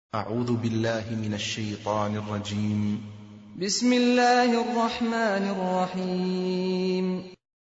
أعوذ بالله من الشيطان الرجيم بسم الله الرحمن الرحيم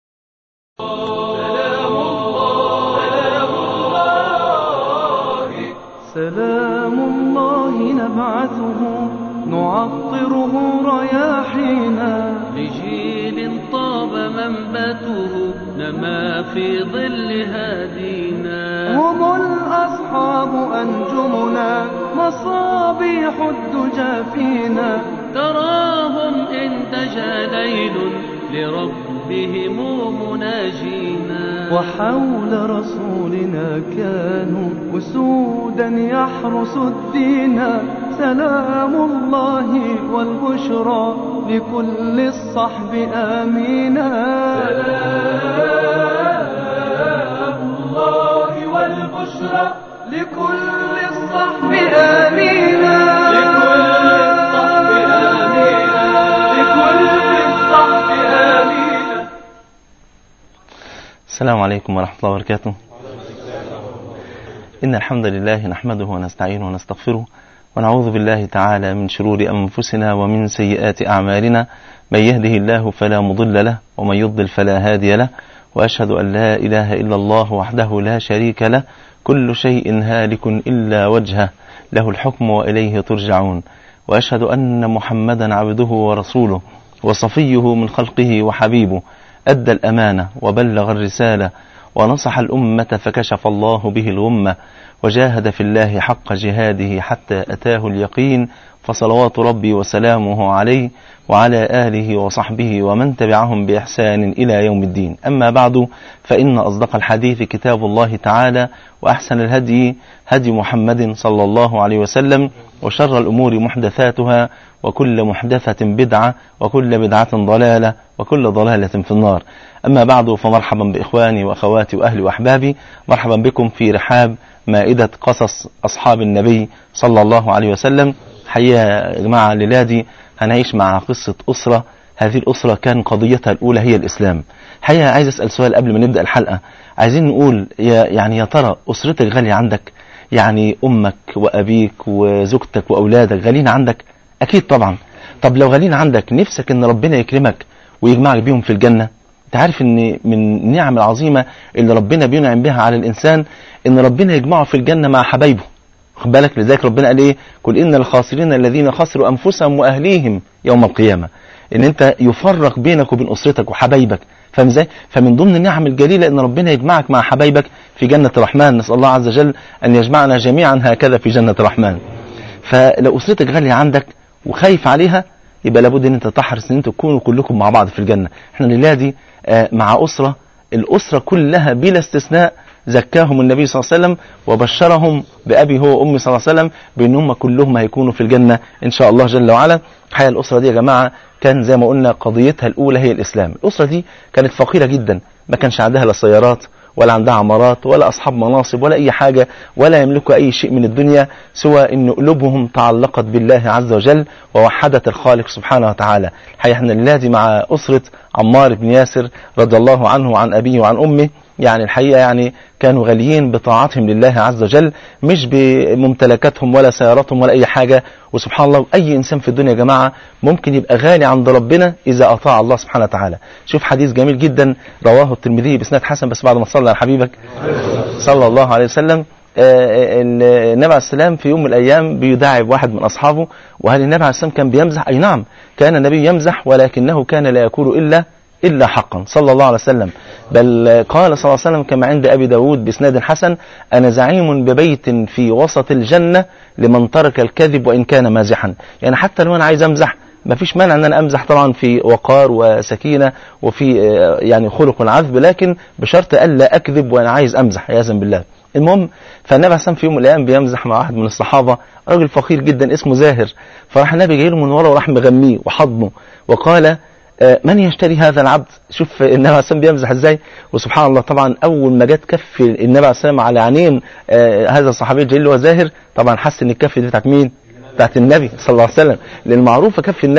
سلام الله نبعثه نعطره رياحينا لجيل طاب منبته نما في ظل هادينا هم الأصحاب أنجمنا مصابيح الدجى فينا تراهم إن دجى ليل لربهم مناجينا وحول رسولنا كانوا أسودا يحرس الدين سلام الله والبشرى لكل الصحب آمينا سلام الله والبشرى لكل الصحب آمينا لكل الصحب آمينا لكل الصحب آمينا السلام عليكم ورحمة الله وبركاته إن الحمد لله نحمده ونستعينه ونستغفره ونعوذ بالله تعالى من شرور أنفسنا ومن سيئات أعمالنا من يهده الله فلا مضل له ومن يضلل فلا هادي له وأشهد أن لا إله إلا الله وحده لا شريك له كل شيء هالك إلا وجهه له الحكم وإليه ترجعون وأشهد أن محمدا عبده ورسوله وصفيه من خلقه وحبيبه أدى الأمانة وبلغ الرسالة ونصح الأمة فكشف الله به الغمة وجاهد في الله حق جهاده حتى أتاه اليقين فصلوات ربي وسلامه عليه وعلى آله وصحبه ومن تبعهم بإحسان إلى يوم الدين أما بعد فإن أصدق الحديث كتاب الله تعالى وأحسن الهدي هدي محمد صلى الله عليه وسلم وشر الأمور محدثاتها وكل محدثة بدعة وكل بدعة ضلالة وكل ضلالة في النار أما بعد فمرحبا بإخواني وأخواتي وأهلي وأحبابي مرحبا بكم في رحاب مائدة قصص أصحاب النبي صلى الله عليه وسلم حقيقة يا جماعة ليلادي هنعيش مع قصة أسرة هذه الأسرة كان قضيتها الأولى هي الإسلام حقيقة عايز أسأل سؤال قبل ما نبدأ الحلقة عايزين نقول يا يعني يا ترى أسرتك غالية عندك يعني أمك وأبيك وزوجتك وأولادك غاليين عندك أكيد طبعا طب لو غاليين عندك نفسك إن ربنا يكرمك ويجمعك بيهم في الجنة انت عارف ان من النعم العظيمة اللي ربنا بينعم بها على الإنسان ان ربنا يجمعه في الجنة مع حبايبه خد بالك لذلك ربنا قال ايه قل ان الخاسرين الذين خسروا انفسهم واهليهم يوم القيامه ان انت يفرق بينك وبين اسرتك وحبايبك فاهم ازاي فمن ضمن النعم الجليله ان ربنا يجمعك مع حبايبك في جنه الرحمن نسال الله عز وجل ان يجمعنا جميعا هكذا في جنه الرحمن فلو اسرتك غاليه عندك وخايف عليها يبقى لابد ان انت تحرص ان انتوا تكونوا كلكم مع بعض في الجنه احنا الليله دي آه، مع اسره الاسره كلها بلا استثناء زكاهم النبي صلى الله عليه وسلم وبشرهم بأبي هو وأمي صلى الله عليه وسلم بأن هم كلهم هيكونوا في الجنة إن شاء الله جل وعلا الحقيقة الأسرة دي يا جماعة كان زي ما قلنا قضيتها الأولى هي الإسلام الأسرة دي كانت فقيرة جدا ما كانش عندها لا سيارات ولا عندها عمارات ولا أصحاب مناصب ولا أي حاجة ولا يملكوا أي شيء من الدنيا سوى أن قلوبهم تعلقت بالله عز وجل ووحدت الخالق سبحانه وتعالى الحقيقة احنا دلوقتي مع أسرة عمار بن ياسر رضي الله عنه وعن أبيه وعن أمه يعني الحقيقة يعني كانوا غاليين بطاعتهم لله عز وجل مش بممتلكاتهم ولا سياراتهم ولا أي حاجة وسبحان الله أي إنسان في الدنيا يا جماعة ممكن يبقى غالي عند ربنا إذا أطاع الله سبحانه وتعالى شوف حديث جميل جدا رواه الترمذي بإسناد حسن بس بعد ما صلى على حبيبك صلى الله عليه وسلم آه، النبي عليه السلام في يوم من الأيام بيداعب واحد من أصحابه وهل النبي عليه السلام كان بيمزح أي نعم كان النبي يمزح ولكنه كان لا يقول إلا إلا حقا صلى الله عليه وسلم بل قال صلى الله عليه وسلم كما عند أبي داود بإسناد حسن أنا زعيم ببيت في وسط الجنة لمن ترك الكذب وإن كان مازحا يعني حتى لو أنا عايز أمزح ما فيش مانع ان انا امزح طبعا في وقار وسكينه وفي آه، يعني خلق عذب لكن بشرط الا اكذب وانا عايز امزح عياذا بالله المهم فالنبي عليه السلام في يوم من الايام بيمزح مع واحد من الصحابه راجل فقير جدا اسمه زاهر فراح النبي جاي له من ورا وراح مغميه وحضنه وقال آه، من يشتري هذا العبد شوف النبي عليه السلام بيمزح ازاي وسبحان الله طبعا اول ما جت كف النبي عليه السلام على عينين آه، هذا الصحابي الجليل اللي هو زاهر طبعا حس ان الكف دي بتاعت مين بتاعت النبي صلى الله عليه وسلم لان معروفه كف النبي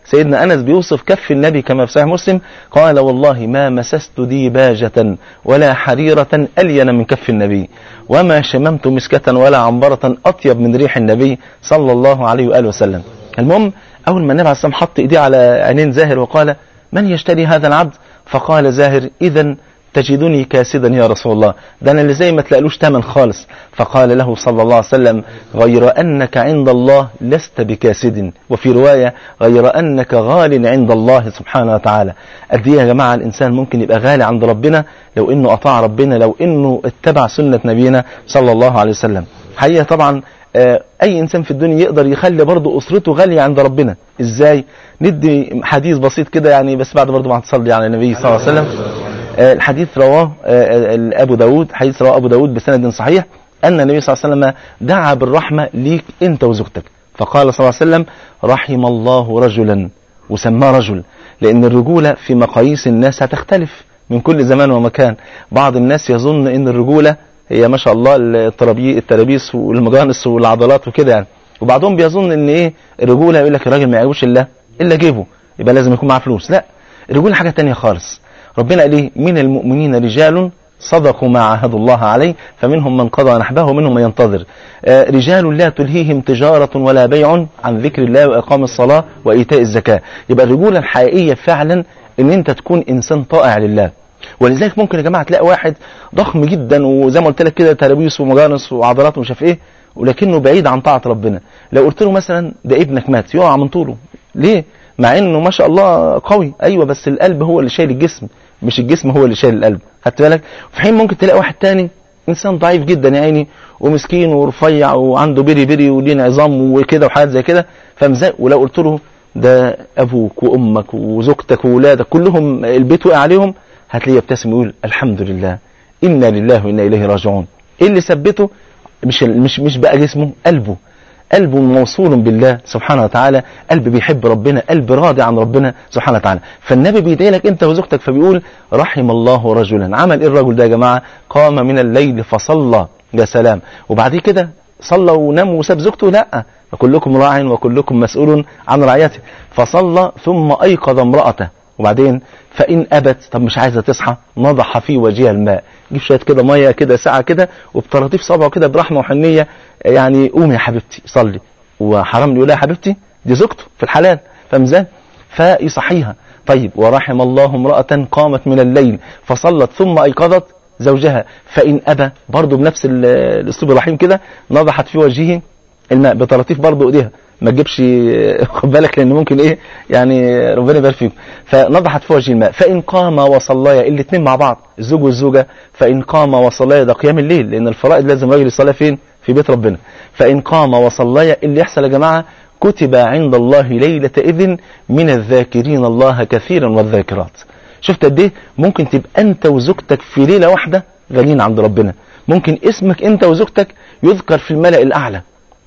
سيدنا أنس بيوصف كف النبي كما في صحيح مسلم قال والله ما مسست ديباجة ولا حريرة ألين من كف النبي وما شممت مسكة ولا عنبرة أطيب من ريح النبي صلى الله عليه وآله وسلم المهم أول ما النبي عليه الصلاة والسلام حط إيديه على عينين زاهر وقال من يشتري هذا العبد فقال زاهر إذا تجدني كاسدا يا رسول الله ده أنا اللي زي ما تلاقلوش تمن خالص فقال له صلى الله عليه وسلم غير أنك عند الله لست بكاسد وفي رواية غير أنك غال عند الله سبحانه وتعالى قد إيه يا جماعة الإنسان ممكن يبقى غالي عند ربنا لو إنه أطاع ربنا لو إنه اتبع سنة نبينا صلى الله عليه وسلم حقيقة طبعا آه، أي إنسان في الدنيا يقدر يخلي برضه أسرته غالية عند ربنا إزاي ندي حديث بسيط كده يعني بس بعد برضه ما تصلي على النبي صلى الله عليه وسلم آه، الحديث رواه آه، آه، أبو داود حديث رواه أبو داود بسند صحيح أن النبي صلى الله عليه وسلم دعا بالرحمة ليك أنت وزوجتك فقال صلى الله عليه وسلم رحم الله رجلا وسماه رجل لأن الرجولة في مقاييس الناس هتختلف من كل زمان ومكان بعض الناس يظن أن الرجولة هي ما شاء الله الترابي- الترابيس والمجانس والعضلات وكده يعني وبعضهم بيظن ان ايه الرجوله يقول لك الراجل ما يعجبوش الا الا جيبه يبقى لازم يكون معاه فلوس لا الرجوله حاجه تانية خالص ربنا قال ايه من المؤمنين رجال صدقوا ما عاهدوا الله عليه فمنهم من قضى نحبه ومنهم من ينتظر آه، رجال لا تلهيهم تجارة ولا بيع عن ذكر الله وإقام الصلاة وإيتاء الزكاة يبقى الرجولة الحقيقية فعلا ان انت تكون انسان طائع لله ولذلك ممكن يا جماعه تلاقي واحد ضخم جدا وزي ما قلت لك كده ترابيس ومجانس وعضلات ومش عارف ايه ولكنه بعيد عن طاعه ربنا لو قلت له مثلا ده ابنك مات يقع من طوله ليه مع انه ما شاء الله قوي ايوه بس القلب هو اللي شايل الجسم مش الجسم هو اللي شايل القلب خدت بالك في حين ممكن تلاقي واحد تاني انسان ضعيف جدا يا عيني ومسكين ورفيع وعنده بري بري ولين عظام وكده وحاجات زي كده فاهم ازاي ولو قلت له ده ابوك وامك وزوجتك وولادك كلهم البيت وقع عليهم هتلاقيه يبتسم ويقول الحمد لله انا لله وانا اليه راجعون ايه اللي ثبته مش مش مش بقى جسمه قلبه قلبه موصول بالله سبحانه وتعالى قلب بيحب ربنا قلب راضي عن ربنا سبحانه وتعالى فالنبي بيدعي لك انت وزوجتك فبيقول رحم الله رجلا عمل ايه الرجل ده يا جماعه قام من الليل فصلى يا سلام وبعد كده صلى ونام وساب زوجته لا كلكم راع وكلكم مسؤول عن رعيته فصلى ثم ايقظ امراته وبعدين فإن أبت طب مش عايزة تصحى نضح في وجهها الماء جيب شوية كده مية كده ساعة كده وبطراطيف صبعه كده برحمة وحنية يعني قومي يا حبيبتي صلي وحرام يقول لها يا حبيبتي دي زوجته في الحلال فاهم ازاي؟ فيصحيها طيب ورحم الله امرأة قامت من الليل فصلت ثم أيقظت زوجها فإن أبى برضه بنفس ال- الأسلوب الرحيم كده نضحت في وجهه الماء بطراطيف برضه ايديها ما تجيبش خد بالك لان ممكن ايه يعني ربنا يبارك فيكم فنضحت في وجه الماء فان قام وصليا الاثنين مع بعض الزوج والزوجه فان قام وصليا ده قيام الليل لان الفرائض لازم الراجل يصليها فين في بيت ربنا فان قام وصليا اللي يحصل يا جماعه كتب عند الله ليله اذن من الذاكرين الله كثيرا والذاكرات شفت قد ايه ممكن تبقى انت وزوجتك في ليله واحده غاليين عند ربنا ممكن اسمك انت وزوجتك يذكر في الملأ الاعلى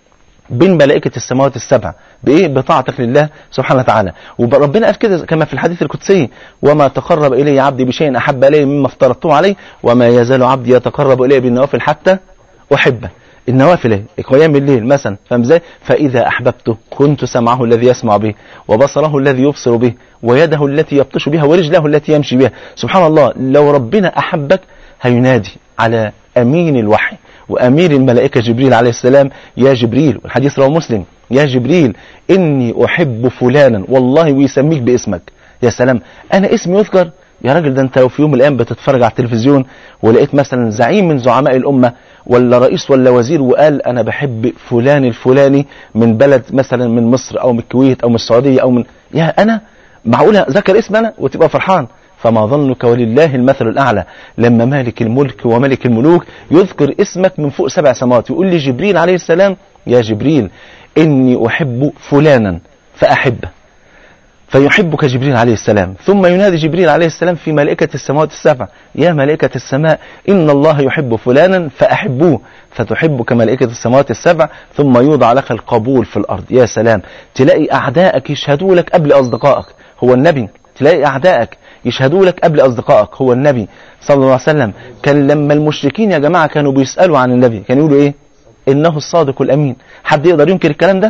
بين ملائكة السماوات السبع بإيه؟ بطاعتك لله سبحانه وتعالى وربنا قال كده كما في الحديث القدسي وما تقرب إلي عبدي بشيء أحب إلي مما افترضته عليه وما يزال عبدي يتقرب إلي بالنوافل حتى أحبه النوافل ايه؟ قيام الليل مثلا فاهم ازاي؟ فإذا أحببته كنت سمعه الذي يسمع به وبصره الذي يبصر به ويده التي يبطش بها ورجله التي يمشي بها سبحان الله لو ربنا أحبك هينادي على أمين الوحي وأمير الملائكة جبريل عليه السلام يا جبريل والحديث رواه مسلم يا جبريل إني أحب فلانا والله ويسميك باسمك يا سلام أنا اسمي يذكر يا راجل ده انت لو في يوم من الايام بتتفرج على التلفزيون ولقيت مثلا زعيم من زعماء الامه ولا رئيس ولا وزير وقال انا بحب فلان الفلاني من بلد مثلا من مصر او من الكويت او من السعوديه او من يا انا معقوله ذكر اسم انا وتبقى فرحان فما ظنك ولله المثل الأعلى لما مالك الملك وملك الملوك يذكر اسمك من فوق سبع سماوات يقول لي جبريل عليه السلام يا جبريل إني أحب فلانا فأحبه فيحبك جبريل عليه السلام ثم ينادي جبريل عليه السلام في ملائكة السماوات السبع يا ملائكة السماء إن الله يحب فلانا فأحبوه فتحبك ملائكة السماوات السبع ثم يوضع لك القبول في الأرض يا سلام تلاقي أعدائك يشهدوا لك قبل أصدقائك هو النبي تلاقي أعدائك يشهدوا لك قبل أصدقائك هو النبي صلى الله عليه وسلم كان لما المشركين يا جماعة كانوا بيسألوا عن النبي كانوا يقولوا إيه إنه الصادق الأمين حد يقدر ينكر الكلام ده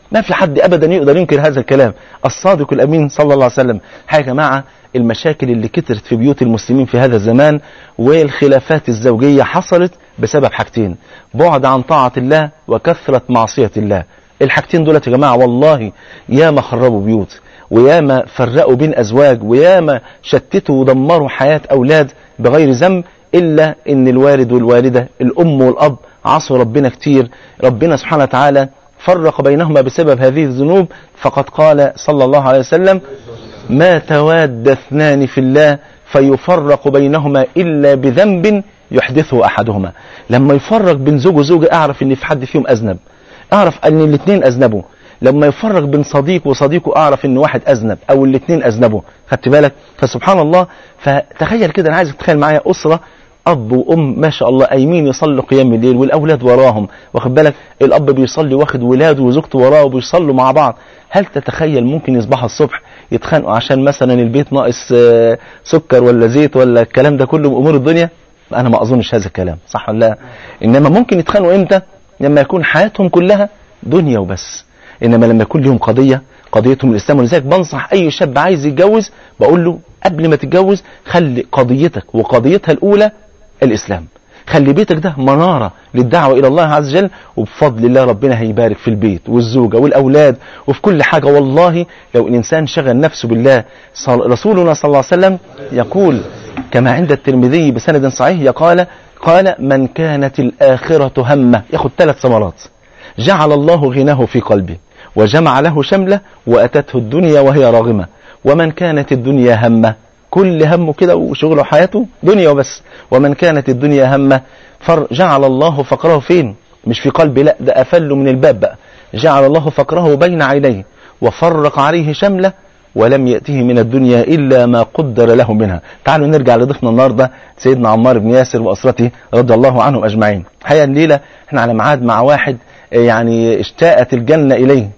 ما في حد ابدا يقدر ينكر هذا الكلام الصادق الامين صلى الله عليه وسلم يا جماعه المشاكل اللي كترت في بيوت المسلمين في هذا الزمان والخلافات الزوجيه حصلت بسبب حاجتين بعد عن طاعه الله وكثره معصيه الله الحاجتين دولت يا جماعه والله ياما خربوا بيوت وياما فرقوا بين ازواج وياما شتتوا ودمروا حياه اولاد بغير ذنب الا ان الوالد والوالده الام والاب عصوا ربنا كتير ربنا سبحانه وتعالى فرق بينهما بسبب هذه الذنوب فقد قال صلى الله عليه وسلم ما تواد اثنان في الله فيفرق بينهما الا بذنب يحدثه احدهما لما يفرق بين زوج وزوجه اعرف ان في حد فيهم اذنب اعرف ان الاثنين اذنبوا لما يفرق بين صديق وصديقه اعرف ان واحد اذنب او الاثنين اذنبوا خدت بالك فسبحان الله فتخيل كده انا عايزك تتخيل معايا اسره اب وام ما شاء الله قايمين يصلوا قيام الليل والاولاد وراهم واخد بالك الاب بيصلي واخد ولاده وزوجته وراه وبيصلوا مع بعض هل تتخيل ممكن يصبحوا الصبح يتخانقوا عشان مثلا البيت ناقص آه، سكر ولا زيت ولا الكلام ده كله بامور الدنيا انا ما اظنش هذا الكلام صح ولا لا انما ممكن يتخانقوا امتى لما يكون حياتهم كلها دنيا وبس انما لما يكون لهم قضيه قضيتهم الاسلام ولذلك بنصح اي شاب عايز يتجوز بقول له قبل ما تتجوز خلي قضيتك وقضيتها الاولى الاسلام خلي بيتك ده منارة للدعوة إلى الله عز وجل وبفضل الله ربنا هيبارك في البيت والزوجة والأولاد وفي كل حاجة والله لو الإنسان شغل نفسه بالله صل... رسولنا صلى الله عليه وسلم يقول كما عند الترمذي بسند صحيح قال قال من كانت الآخرة همه ياخد ثلاث ثمرات جعل الله غناه في قلبه وجمع له شمله وأتته الدنيا وهي راغمة ومن كانت الدنيا همه كل همه كده وشغله وحياته دنيا وبس ومن كانت الدنيا همه جعل الله فقره فين مش في قلبه لا ده أفل من الباب بقى جعل الله فقره بين عينيه وفرق عليه شمله ولم يأته من الدنيا إلا ما قدر له منها تعالوا نرجع لضيفنا النهاردة سيدنا عمار بن ياسر وأسرته رضي الله عنهم أجمعين الحقيقة الليلة احنا على ميعاد مع واحد يعني اشتاقت الجنة إليه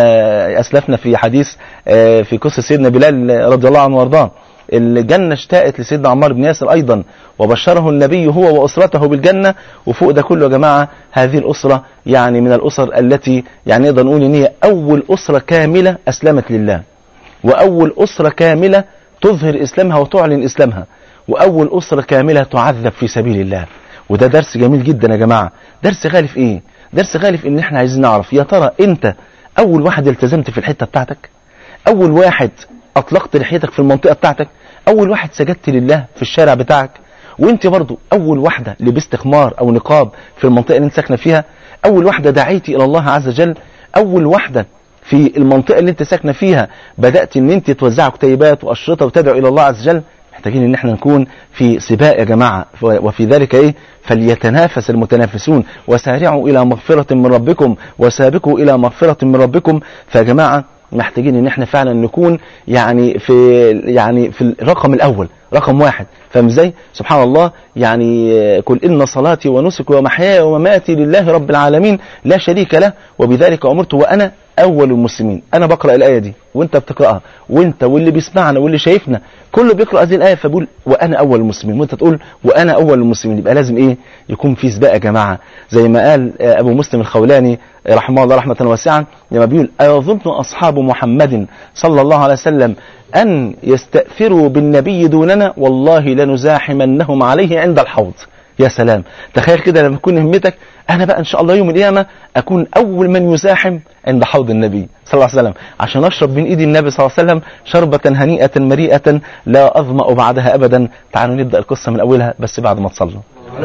كما أسلفنا في حديث آه، في قصة سيدنا بلال رضي الله عنه وارضاه الجنة اشتاقت لسيدنا عمار بن ياسر أيضا وبشره النبي هو وأسرته بالجنة وفوق ده كله يا جماعة هذه الأسرة يعني من الأسر التي يعني نقدر نقول إن هي أول أسرة كاملة أسلمت لله وأول أسرة كاملة تظهر إسلامها وتعلن إسلامها وأول أسرة كاملة تعذب في سبيل الله وده درس جميل جدا يا جماعة درس غالي في إيه درس غالي في إن إحنا عايزين نعرف يا ترى أنت أول واحد التزمت في الحتة بتاعتك أول واحد أطلقت لحيتك في المنطقة بتاعتك أول واحد سجدت لله في الشارع بتاعك وانت برضو أول واحدة لبست خمار أو نقاب في المنطقة اللي انت ساكنة فيها أول واحدة دعيتي إلى الله عز وجل أول واحدة في المنطقة اللي انت ساكنة فيها بدأت ان انت توزع كتيبات وأشرطة وتدعو إلى الله عز وجل محتاجين ان احنا نكون في سباق يا جماعة وفي ذلك ايه فليتنافس المتنافسون وسارعوا الى مغفرة من ربكم وسابقوا الى مغفرة من ربكم فيا جماعة محتاجين ان احنا فعلا نكون يعني في يعني في الرقم الاول رقم واحد فاهم ازاي سبحان الله يعني قل ان صلاتي ونسكي ومحياي ومماتي لله رب العالمين لا شريك له وبذلك امرت وانا اول المسلمين انا بقرا الايه دي وانت بتقراها وانت واللي بيسمعنا واللي شايفنا كله بيقرا هذه الايه فبقول وانا اول المسلمين وانت تقول وانا اول المسلمين يبقى لازم ايه يكون في سباق يا جماعه زي ما قال ابو مسلم الخولاني رحمه الله رحمه واسعه لما بيقول ايظن اصحاب محمد صلى الله عليه وسلم أن يستأثروا بالنبي دوننا والله لنزاحمنهم عليه عند الحوض يا سلام تخيل كده لما تكون همتك أنا بقى إن شاء الله يوم القيامة أكون أول من يزاحم عند حوض النبي صلى الله عليه وسلم عشان أشرب من إيد النبي صلى الله عليه وسلم شربة هنيئة مريئة لا أظمأ بعدها أبدا تعالوا نبدأ القصة من أولها بس بعد ما تصلوا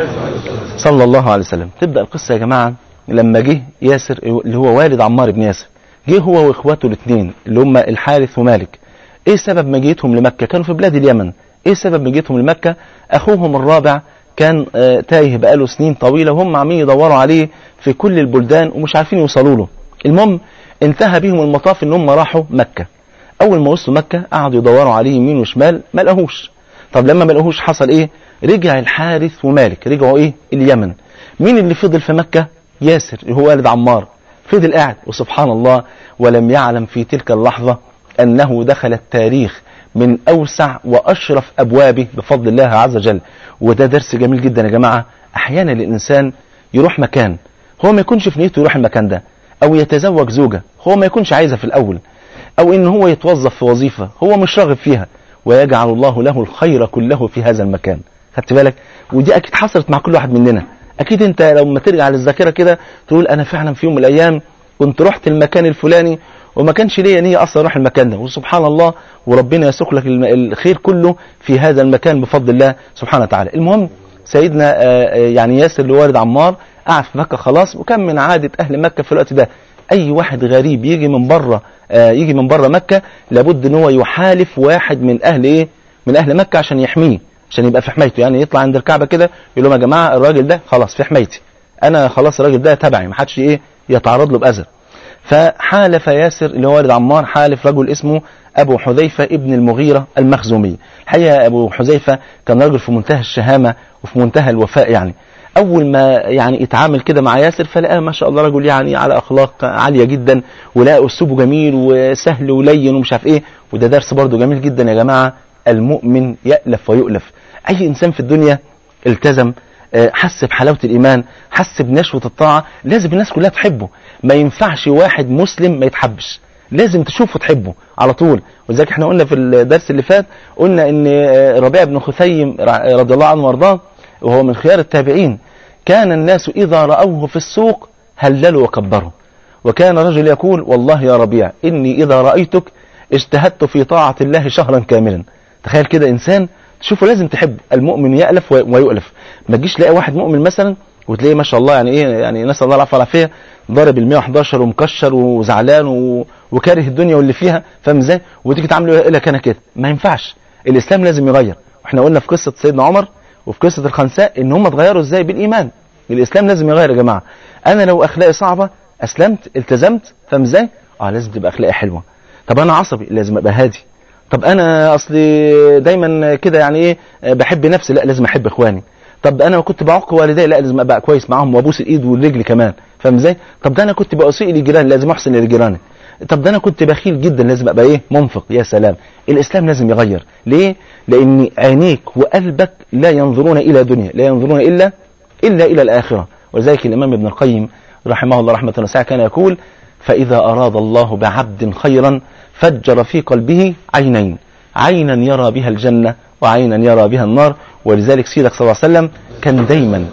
صلى الله عليه وسلم تبدأ القصة يا جماعة لما جه ياسر اللي هو والد عمار بن ياسر جه هو واخواته الاثنين اللي هم الحارث ومالك ايه سبب مجيئتهم لمكة كانوا في بلاد اليمن ايه سبب مجيئتهم لمكة اخوهم الرابع كان آه تايه بقاله سنين طويلة وهم عمالين يدوروا عليه في كل البلدان ومش عارفين يوصلوا له المهم انتهى بهم المطاف ان هم راحوا مكة اول ما وصلوا مكة قعدوا يدوروا عليه يمين وشمال ما لقوهوش طب لما ما لقوهوش حصل ايه رجع الحارث ومالك رجعوا ايه اليمن مين اللي فضل في مكة ياسر اللي هو والد عمار فضل قاعد وسبحان الله ولم يعلم في تلك اللحظة أنه دخل التاريخ من أوسع وأشرف أبوابه بفضل الله عز وجل وده درس جميل جدا يا جماعة أحيانا الإنسان يروح مكان هو ما يكونش في نيته يروح المكان ده او يتزوج زوجة هو ما يكونش عايزها في الاول او ان هو يتوظف في وظيفة هو مش راغب فيها ويجعل الله له الخير كله في هذا المكان خدت بالك ودي اكيد حصلت مع كل واحد مننا اكيد انت لما ترجع للذاكره كده تقول انا فعلا في يوم من الايام كنت رحت المكان الفلاني وما كانش ليا نيه اصلا اروح المكان ده وسبحان الله وربنا يسوق لك الم- الخير كله في هذا المكان بفضل الله سبحانه وتعالى المهم سيدنا آه، آه، يعني ياسر اللي والد عمار قعد في مكه خلاص وكان من عاده اهل مكه في الوقت ده اي واحد غريب يجي من بره آه، يجي من بره مكه لابد ان هو يحالف واحد من اهل ايه من اهل مكه عشان يحميه عشان يبقى في حمايته يعني يطلع عند الكعبه كده يقول لهم يا جماعه الراجل ده خلاص في حمايتي انا خلاص الراجل ده تبعي ما حدش ايه يتعرض له باذى فحالف ياسر اللي هو والد عمار حالف رجل اسمه ابو حذيفه ابن المغيره المخزومي الحقيقه ابو حذيفه كان راجل في منتهى الشهامه وفي منتهى الوفاء يعني اول ما يعني اتعامل كده مع ياسر فلقاه ما شاء الله رجل يعني على اخلاق عاليه جدا ولقى اسلوبه جميل وسهل ولين ومش عارف ايه وده درس برضه جميل جدا يا جماعه المؤمن يألف ويؤلف اي انسان في الدنيا التزم آه، حس بحلاوة الإيمان حس بنشوة الطاعة لازم الناس كلها تحبه ما ينفعش واحد مسلم ما يتحبش لازم تشوفه تحبه على طول ولذلك احنا قلنا في الدرس اللي فات قلنا ان آه، ربيع بن خثيم رع- رضي الله عنه وارضاه وهو من خيار التابعين كان الناس إذا رأوه في السوق هللوا وكبروا وكان رجل يقول والله يا ربيع إني إذا رأيتك اجتهدت في طاعة الله شهرا كاملا تخيل كده إنسان تشوفه لازم تحب المؤمن يألف وي- ويؤلف ما تجيش تلاقي واحد مؤمن مثلا وتلاقيه ما شاء الله يعني ايه يعني نسال الله العفو والعافيه ضارب ال 111 ومكشر وزعلان و... وكاره الدنيا واللي فيها فاهم ازاي وتيجي تعامله يقول لك انا كده ما ينفعش الاسلام لازم يغير واحنا قلنا في قصه سيدنا عمر وفي قصه الخنساء ان هم اتغيروا ازاي بالايمان الاسلام لازم يغير يا جماعه انا لو اخلاقي صعبه اسلمت التزمت فاهم ازاي اه لازم تبقى اخلاقي حلوه طب انا عصبي لازم ابقى هادي طب انا اصلي دايما كده يعني ايه بحب نفسي لا لازم احب اخواني طب انا كنت بعق والدي لا لازم ابقى كويس معاهم وابوس الايد والرجل كمان فاهم ازاي طب ده انا كنت بسيء لجيراني لازم احسن لجيراني طب ده انا كنت بخيل جدا لازم ابقى ايه منفق يا سلام الاسلام لازم يغير ليه لان عينيك وقلبك لا ينظرون الى دنيا لا ينظرون الا الا الى الاخره ولذلك الامام ابن القيم رحمه الله رحمه واسعه كان يقول فاذا اراد الله بعبد خيرا فجر في قلبه عينين عينا يرى بها الجنه وعينا يرى بها النار ولذلك سيدك صلى الله عليه وسلم كان دايما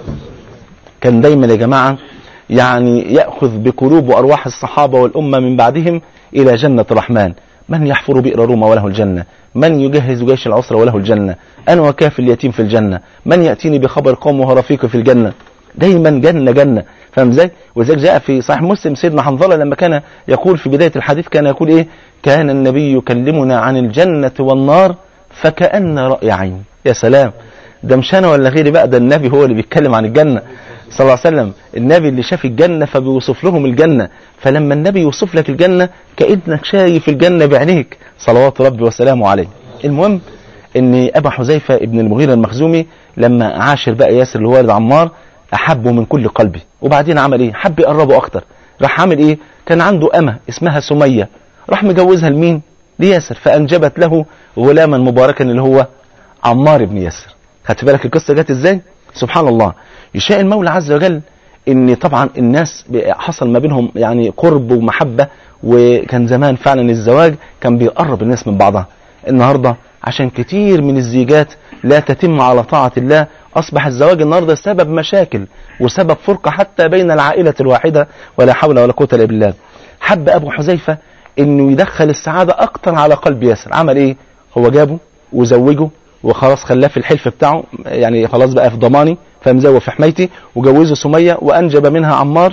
كان دايما يا جماعه يعني ياخذ بقلوب وارواح الصحابه والامه من بعدهم الى جنه الرحمن من يحفر بئر روما وله الجنه من يجهز جيش العسرة وله الجنة أنا وكاف اليتيم في الجنة من يأتيني بخبر قوم وهو رفيقي في الجنة دايما جنة جنة فاهم ازاي ولذلك جاء في صحيح مسلم سيدنا حنظلة لما كان يقول في بداية الحديث كان يقول ايه كان النبي يكلمنا عن الجنة والنار فكأن رأي عين يا سلام ده مش انا ولا غيري بقى ده النبي هو اللي بيتكلم عن الجنة صلى الله عليه وسلم النبي اللي شاف الجنة فبيوصف لهم الجنة فلما النبي يوصف لك الجنة كأنك شايف الجنة بعينيك صلوات ربي وسلامه عليه المهم ان ابا حذيفة ابن المغيرة المخزومي لما عاشر بقى ياسر اللي هو والد عمار احبه من كل قلبي وبعدين عمل ايه حب يقربه اكتر راح عامل ايه كان عنده امه اسمها سمية راح مجوزها لمين لياسر فانجبت له غلاما مباركا اللي هو عمار بن ياسر خدت بالك القصه جت ازاي سبحان الله يشاء المولى عز وجل ان طبعا الناس حصل ما بينهم يعني قرب ومحبه وكان زمان فعلا الزواج كان بيقرب الناس من بعضها النهارده عشان كتير من الزيجات لا تتم على طاعه الله اصبح الزواج النهارده سبب مشاكل وسبب فرقه حتى بين العائله الواحده ولا حول ولا قوه الا بالله حب ابو حذيفه انه يدخل السعاده اكتر على قلب ياسر عمل ايه هو جابه وزوجه وخلاص خلاه في الحلف بتاعه يعني خلاص بقى في ضماني فمزوج في حمايتي وجوزه سميه وانجب منها عمار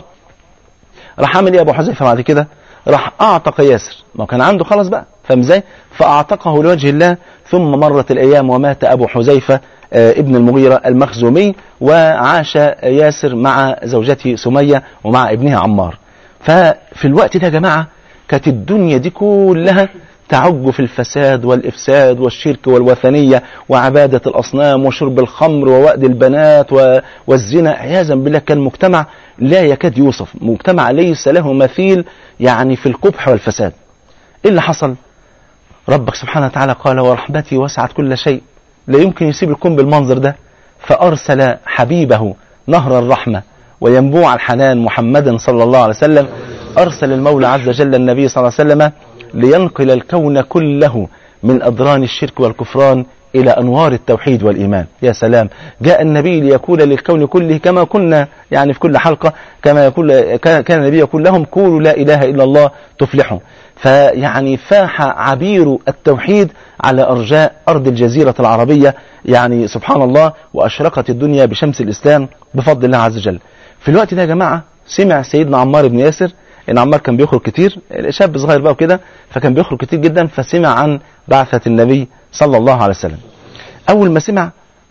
راح عامل ايه ابو حذيفه بعد كده راح اعتق ياسر ما كان عنده خلاص بقى فاهم ازاي فاعتقه لوجه الله ثم مرت الايام ومات ابو حذيفه آه ابن المغيرة المخزومي وعاش ياسر مع زوجته سمية ومع ابنها عمار ففي الوقت ده يا جماعة كانت الدنيا دي كلها تعج في الفساد والإفساد والشرك والوثنية وعبادة الأصنام وشرب الخمر ووأد البنات والزنا عياذا بالله كان مجتمع لا يكاد يوصف مجتمع ليس له مثيل يعني في القبح والفساد إيه اللي حصل ربك سبحانه وتعالى قال ورحمتي وسعت كل شيء لا يمكن يسيب الكون بالمنظر ده فأرسل حبيبه نهر الرحمة وينبوع الحنان محمدا صلى الله عليه وسلم أرسل المولى عز وجل النبي صلى الله عليه وسلم لينقل الكون كله من أدران الشرك والكفران إلى أنوار التوحيد والإيمان يا سلام جاء النبي ليقول للكون كله كما كنا يعني في كل حلقة كما يقول كان كان النبي يقول لهم قولوا لا إله إلا الله تفلحوا فيعني فاح عبير التوحيد على أرجاء أرض الجزيرة العربية يعني سبحان الله وأشرقت الدنيا بشمس الإسلام بفضل الله عز وجل في الوقت ده يا جماعة سمع سيدنا عمار بن ياسر ان عمار كان بيخرج كتير شاب صغير بقى وكده فكان بيخرج كتير جدا فسمع عن بعثة النبي صلى الله عليه وسلم اول ما سمع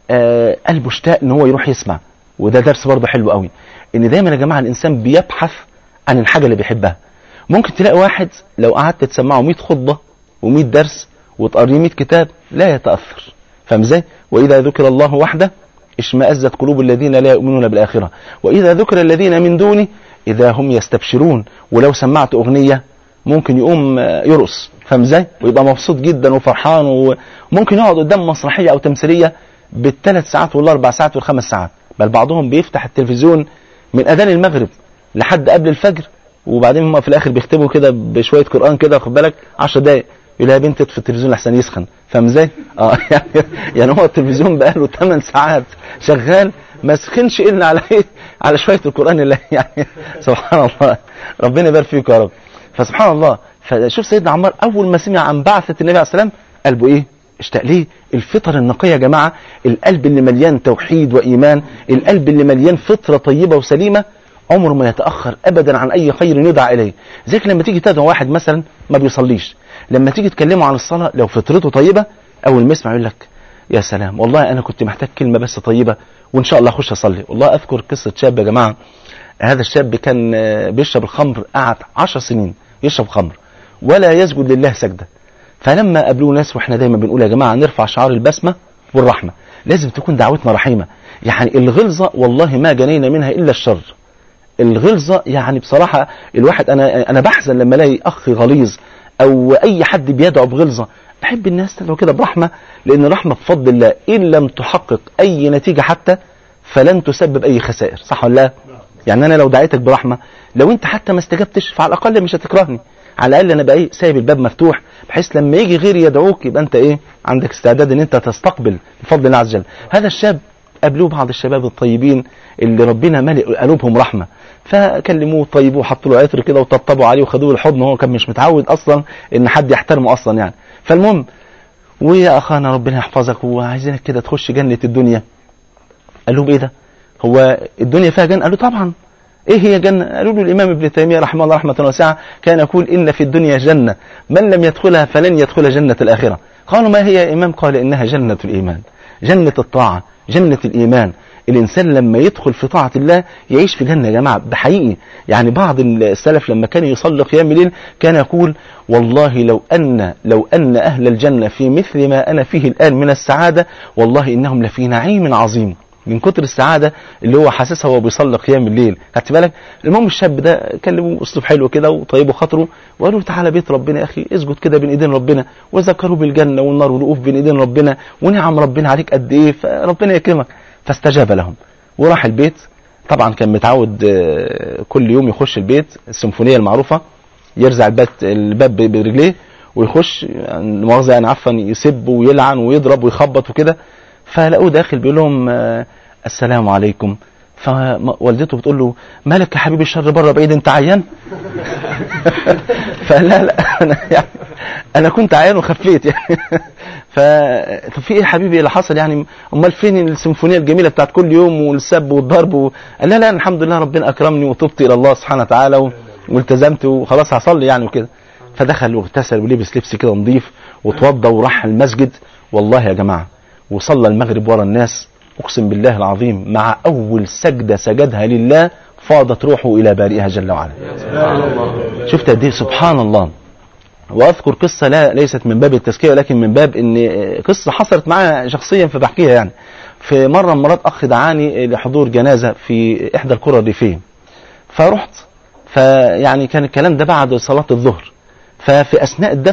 آه قلبه اشتاق ان هو يروح يسمع وده درس برضه حلو قوي ان دايما يا جماعه الانسان بيبحث عن الحاجه اللي بيحبها ممكن تلاقي واحد لو قعدت تسمعه 100 خطبه و100 درس وتقريه 100 كتاب لا يتاثر فاهم ازاي واذا ذكر الله وحده اشمأزت قلوب الذين لا يؤمنون بالآخرة وإذا ذكر الذين من دونه إذا هم يستبشرون ولو سمعت أغنية ممكن يقوم يرقص فاهم ازاي ويبقى مبسوط جدا وفرحان وممكن يقعد قدام مسرحية أو تمثيلية بالثلاث ساعات والأربع ساعات والخمس ساعات بل بعضهم بيفتح التلفزيون من أذان المغرب لحد قبل الفجر وبعدين هم في الآخر بيختموا كده بشوية قرآن كده خد بالك 10 دقايق يقول يا بنت في التلفزيون لحسن يسخن فاهم ازاي؟ اه يعني يعني هو التلفزيون بقى له 8 ساعات شغال ما سخنش الا على ايه؟ على شويه القران اللي يعني سبحان الله ربنا يبارك فيك يا رب فسبحان الله فشوف سيدنا عمار اول ما سمع عن بعثه النبي عليه السلام قلبه ايه؟ اشتاق ليه؟ الفطر النقيه يا جماعه القلب اللي مليان توحيد وايمان القلب اللي مليان فطره طيبه وسليمه عمره ما يتاخر ابدا عن اي خير يدعى اليه زيك لما تيجي تدعو واحد مثلا ما بيصليش لما تيجي تكلمه عن الصلاة لو فطرته طيبة أول ما يسمع يقول لك يا سلام والله أنا كنت محتاج كلمة بس طيبة وإن شاء الله أخش أصلي والله أذكر قصة شاب يا جماعة هذا الشاب كان بيشرب الخمر قعد عشر سنين يشرب خمر ولا يسجد لله سجدة فلما قابلوه ناس واحنا دايما بنقول يا جماعة نرفع شعار البسمة والرحمة لازم تكون دعوتنا رحيمة يعني الغلظة والله ما جنينا منها إلا الشر الغلظة يعني بصراحة الواحد أنا أنا بحزن لما ألاقي أخ غليظ او اي حد بيدعو بغلظه بحب الناس تدعو كده برحمه لان الرحمه بفضل الله ان لم تحقق اي نتيجه حتى فلن تسبب اي خسائر صح ولا لا يعني انا لو دعيتك برحمه لو انت حتى ما استجبتش فعلى الاقل مش هتكرهني على الاقل انا بقى ايه سايب الباب مفتوح بحيث لما يجي غيري يدعوك يبقى انت ايه عندك استعداد ان انت تستقبل بفضل الله عز وجل هذا الشاب قابلوه بعض الشباب الطيبين اللي ربنا ملئ قلوبهم رحمه فكلموه طيبوه حطوا له عطر كده وطبطبوا عليه وخدوه الحضن وهو كان مش متعود اصلا ان حد يحترمه اصلا يعني فالمهم ويا اخانا ربنا يحفظك وعايزينك كده تخش جنه الدنيا قال لهم ايه ده هو الدنيا فيها جنه قالوا طبعا ايه هي جنه قالوا له الامام ابن تيميه رحمه الله رحمه واسعه كان يقول ان في الدنيا جنه من لم يدخلها فلن يدخل جنه الاخره قالوا ما هي يا امام قال انها جنه الايمان جنه الطاعه جنه الايمان الانسان لما يدخل في طاعه الله يعيش في جنه يا جماعه بحقيقي يعني بعض السلف لما كان يصلي قيام الليل كان يقول والله لو ان لو ان اهل الجنه في مثل ما انا فيه الان من السعاده والله انهم لفي نعيم عظيم من كتر السعادة اللي هو حاسسها وهو بيصلي قيام الليل خدت بالك المهم الشاب ده كلمه اسلوب حلو كده وطيبه خاطره وقالوا تعالى بيت ربنا يا اخي اسجد كده بين ايدين ربنا وذكروا بالجنه والنار والوقوف بين ايدين ربنا ونعم ربنا عليك قد ايه فربنا يكرمك فاستجاب لهم وراح البيت طبعا كان متعود كل يوم يخش البيت السيمفونيه المعروفه يرزع الباب الباب برجليه ويخش مؤاخذه يعني عفوا يسب ويلعن ويضرب ويخبط وكده فلقوه داخل بيقول لهم السلام عليكم فوالدته بتقول له مالك يا حبيبي الشر بره بعيد انت عيان فقال لا لا انا يعني انا كنت عيان وخفيت يعني ف طب في ايه يا حبيبي اللي حصل يعني امال فين السيمفونيه الجميله بتاعت كل يوم والسب والضرب و... قال لا لا الحمد لله ربنا اكرمني وتبت الى الله سبحانه وتعالى و... والتزمت وخلاص هصلي يعني وكده فدخل واغتسل ولبس لبس كده نظيف وتوضى وراح المسجد والله يا جماعه وصلى المغرب ورا الناس اقسم بالله العظيم مع اول سجده سجدها لله فاضت روحه الى بارئها جل وعلا شفت قد ايه سبحان الله واذكر قصه لا ليست من باب التزكيه ولكن من باب ان قصه حصلت معايا شخصيا فبحكيها يعني في مره من مرات اخ دعاني لحضور جنازه في احدى القرى الريفيه فرحت فيعني كان الكلام ده بعد صلاه الظهر ففي اثناء الدفن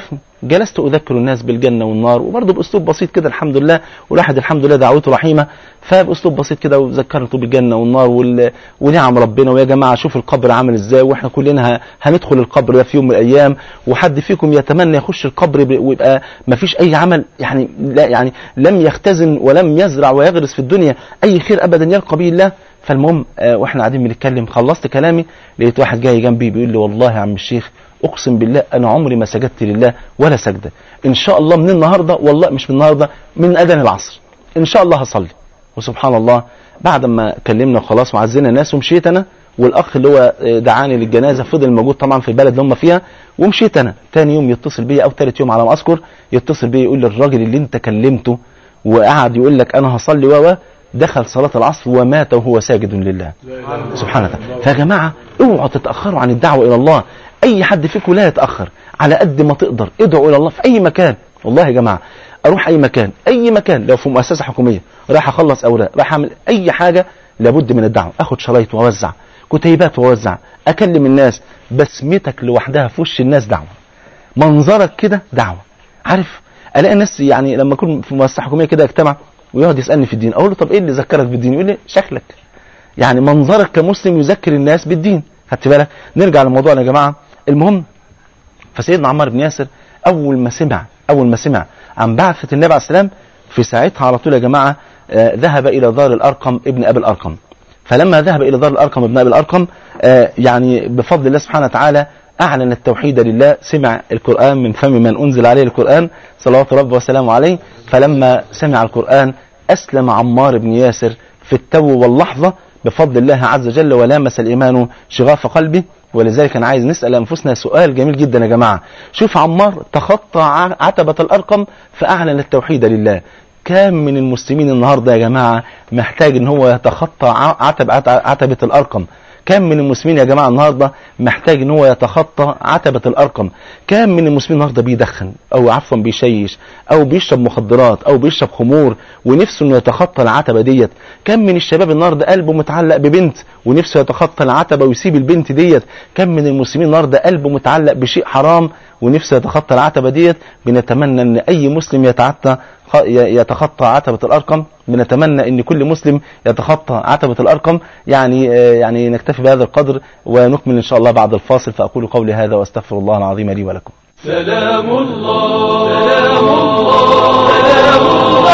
جلست اذكر الناس بالجنه والنار وبرضه باسلوب بسيط كده الحمد لله والواحد الحمد لله دعوته رحيمه فباسلوب بسيط كده وذكرته بالجنه والنار وال... ونعم ربنا ويا جماعه شوف القبر عامل ازاي واحنا كلنا ه... هندخل القبر ده في يوم من الايام وحد فيكم يتمنى يخش القبر ب... ويبقى ما فيش اي عمل يعني لا يعني لم يختزن ولم يزرع ويغرس في الدنيا اي خير ابدا يلقى به الله فالمهم آه واحنا قاعدين بنتكلم خلصت كلامي لقيت واحد جاي جنبي بيقول لي والله يا عم الشيخ اقسم بالله انا عمري ما سجدت لله ولا سجده ان شاء الله من النهارده والله مش من النهارده من اذان العصر ان شاء الله هصلي وسبحان الله بعد ما كلمنا وخلاص وعزينا الناس ومشيت انا والاخ اللي هو دعاني للجنازه فضل موجود طبعا في البلد اللي هم فيها ومشيت انا تاني يوم يتصل بيا او ثالث يوم على ما اذكر يتصل بيا يقول لي الراجل اللي انت كلمته وقعد يقول لك انا هصلي و دخل صلاة العصر ومات وهو ساجد لله سبحانه وتعالى فيا جماعة اوعوا تتأخروا عن الدعوة إلى الله أي حد فيكم لا يتأخر على قد ما تقدر ادعوا إلى الله في أي مكان والله يا جماعة أروح أي مكان أي مكان لو في مؤسسة حكومية رايح أخلص أوراق رايح أعمل أي حاجة لابد من الدعوة أخد شرايط وأوزع كتيبات وأوزع أكلم الناس بسمتك لوحدها في وش الناس دعوة منظرك كده دعوة عارف الاقي الناس يعني لما اكون في مؤسسه حكوميه كده اجتمع ويقعد يسالني في الدين اقول له طب ايه اللي ذكرك بالدين يقول لي شكلك يعني منظرك كمسلم يذكر الناس بالدين خدت بالك نرجع لموضوعنا يا جماعه المهم فسيدنا عمار بن ياسر اول ما سمع اول ما سمع عن بعثه النبي عليه السلام في ساعتها على طول يا جماعه آه ذهب الى دار الارقم ابن ابي الارقم فلما ذهب الى دار الارقم ابن ابي الارقم آه يعني بفضل الله سبحانه وتعالى أعلن التوحيد لله سمع القرآن من فم من أنزل عليه القرآن صلوات ربه وسلامه عليه فلما سمع القرآن أسلم عمار بن ياسر في التو واللحظة بفضل الله عز وجل ولامس الإيمان شغاف قلبه ولذلك أنا عايز نسأل أنفسنا سؤال جميل جدا يا جماعة شوف عمار تخطى عتبة الأرقم فأعلن التوحيد لله كام من المسلمين النهاردة يا جماعة محتاج ان هو يتخطى عتب عتبة الأرقم كم من المسلمين يا جماعة النهاردة محتاج ان هو يتخطى عتبة الارقم كم من المسلمين النهاردة بيدخن او عفوا بيشيش او بيشرب مخدرات او بيشرب خمور ونفسه انه يتخطى العتبة ديت كم من الشباب النهاردة قلبه متعلق ببنت ونفسه يتخطى العتبة ويسيب البنت ديت كم من المسلمين النهاردة قلبه متعلق بشيء حرام ونفسه يتخطى العتبة ديت بنتمنى ان اي مسلم يتعتى يتخطى عتبة الأرقم بنتمنى أن كل مسلم يتخطى عتبة الأرقم يعني يعني نكتفي بهذا القدر ونكمل إن شاء الله بعد الفاصل فأقول قولي هذا وأستغفر الله العظيم لي ولكم سلام الله سلام الله سلام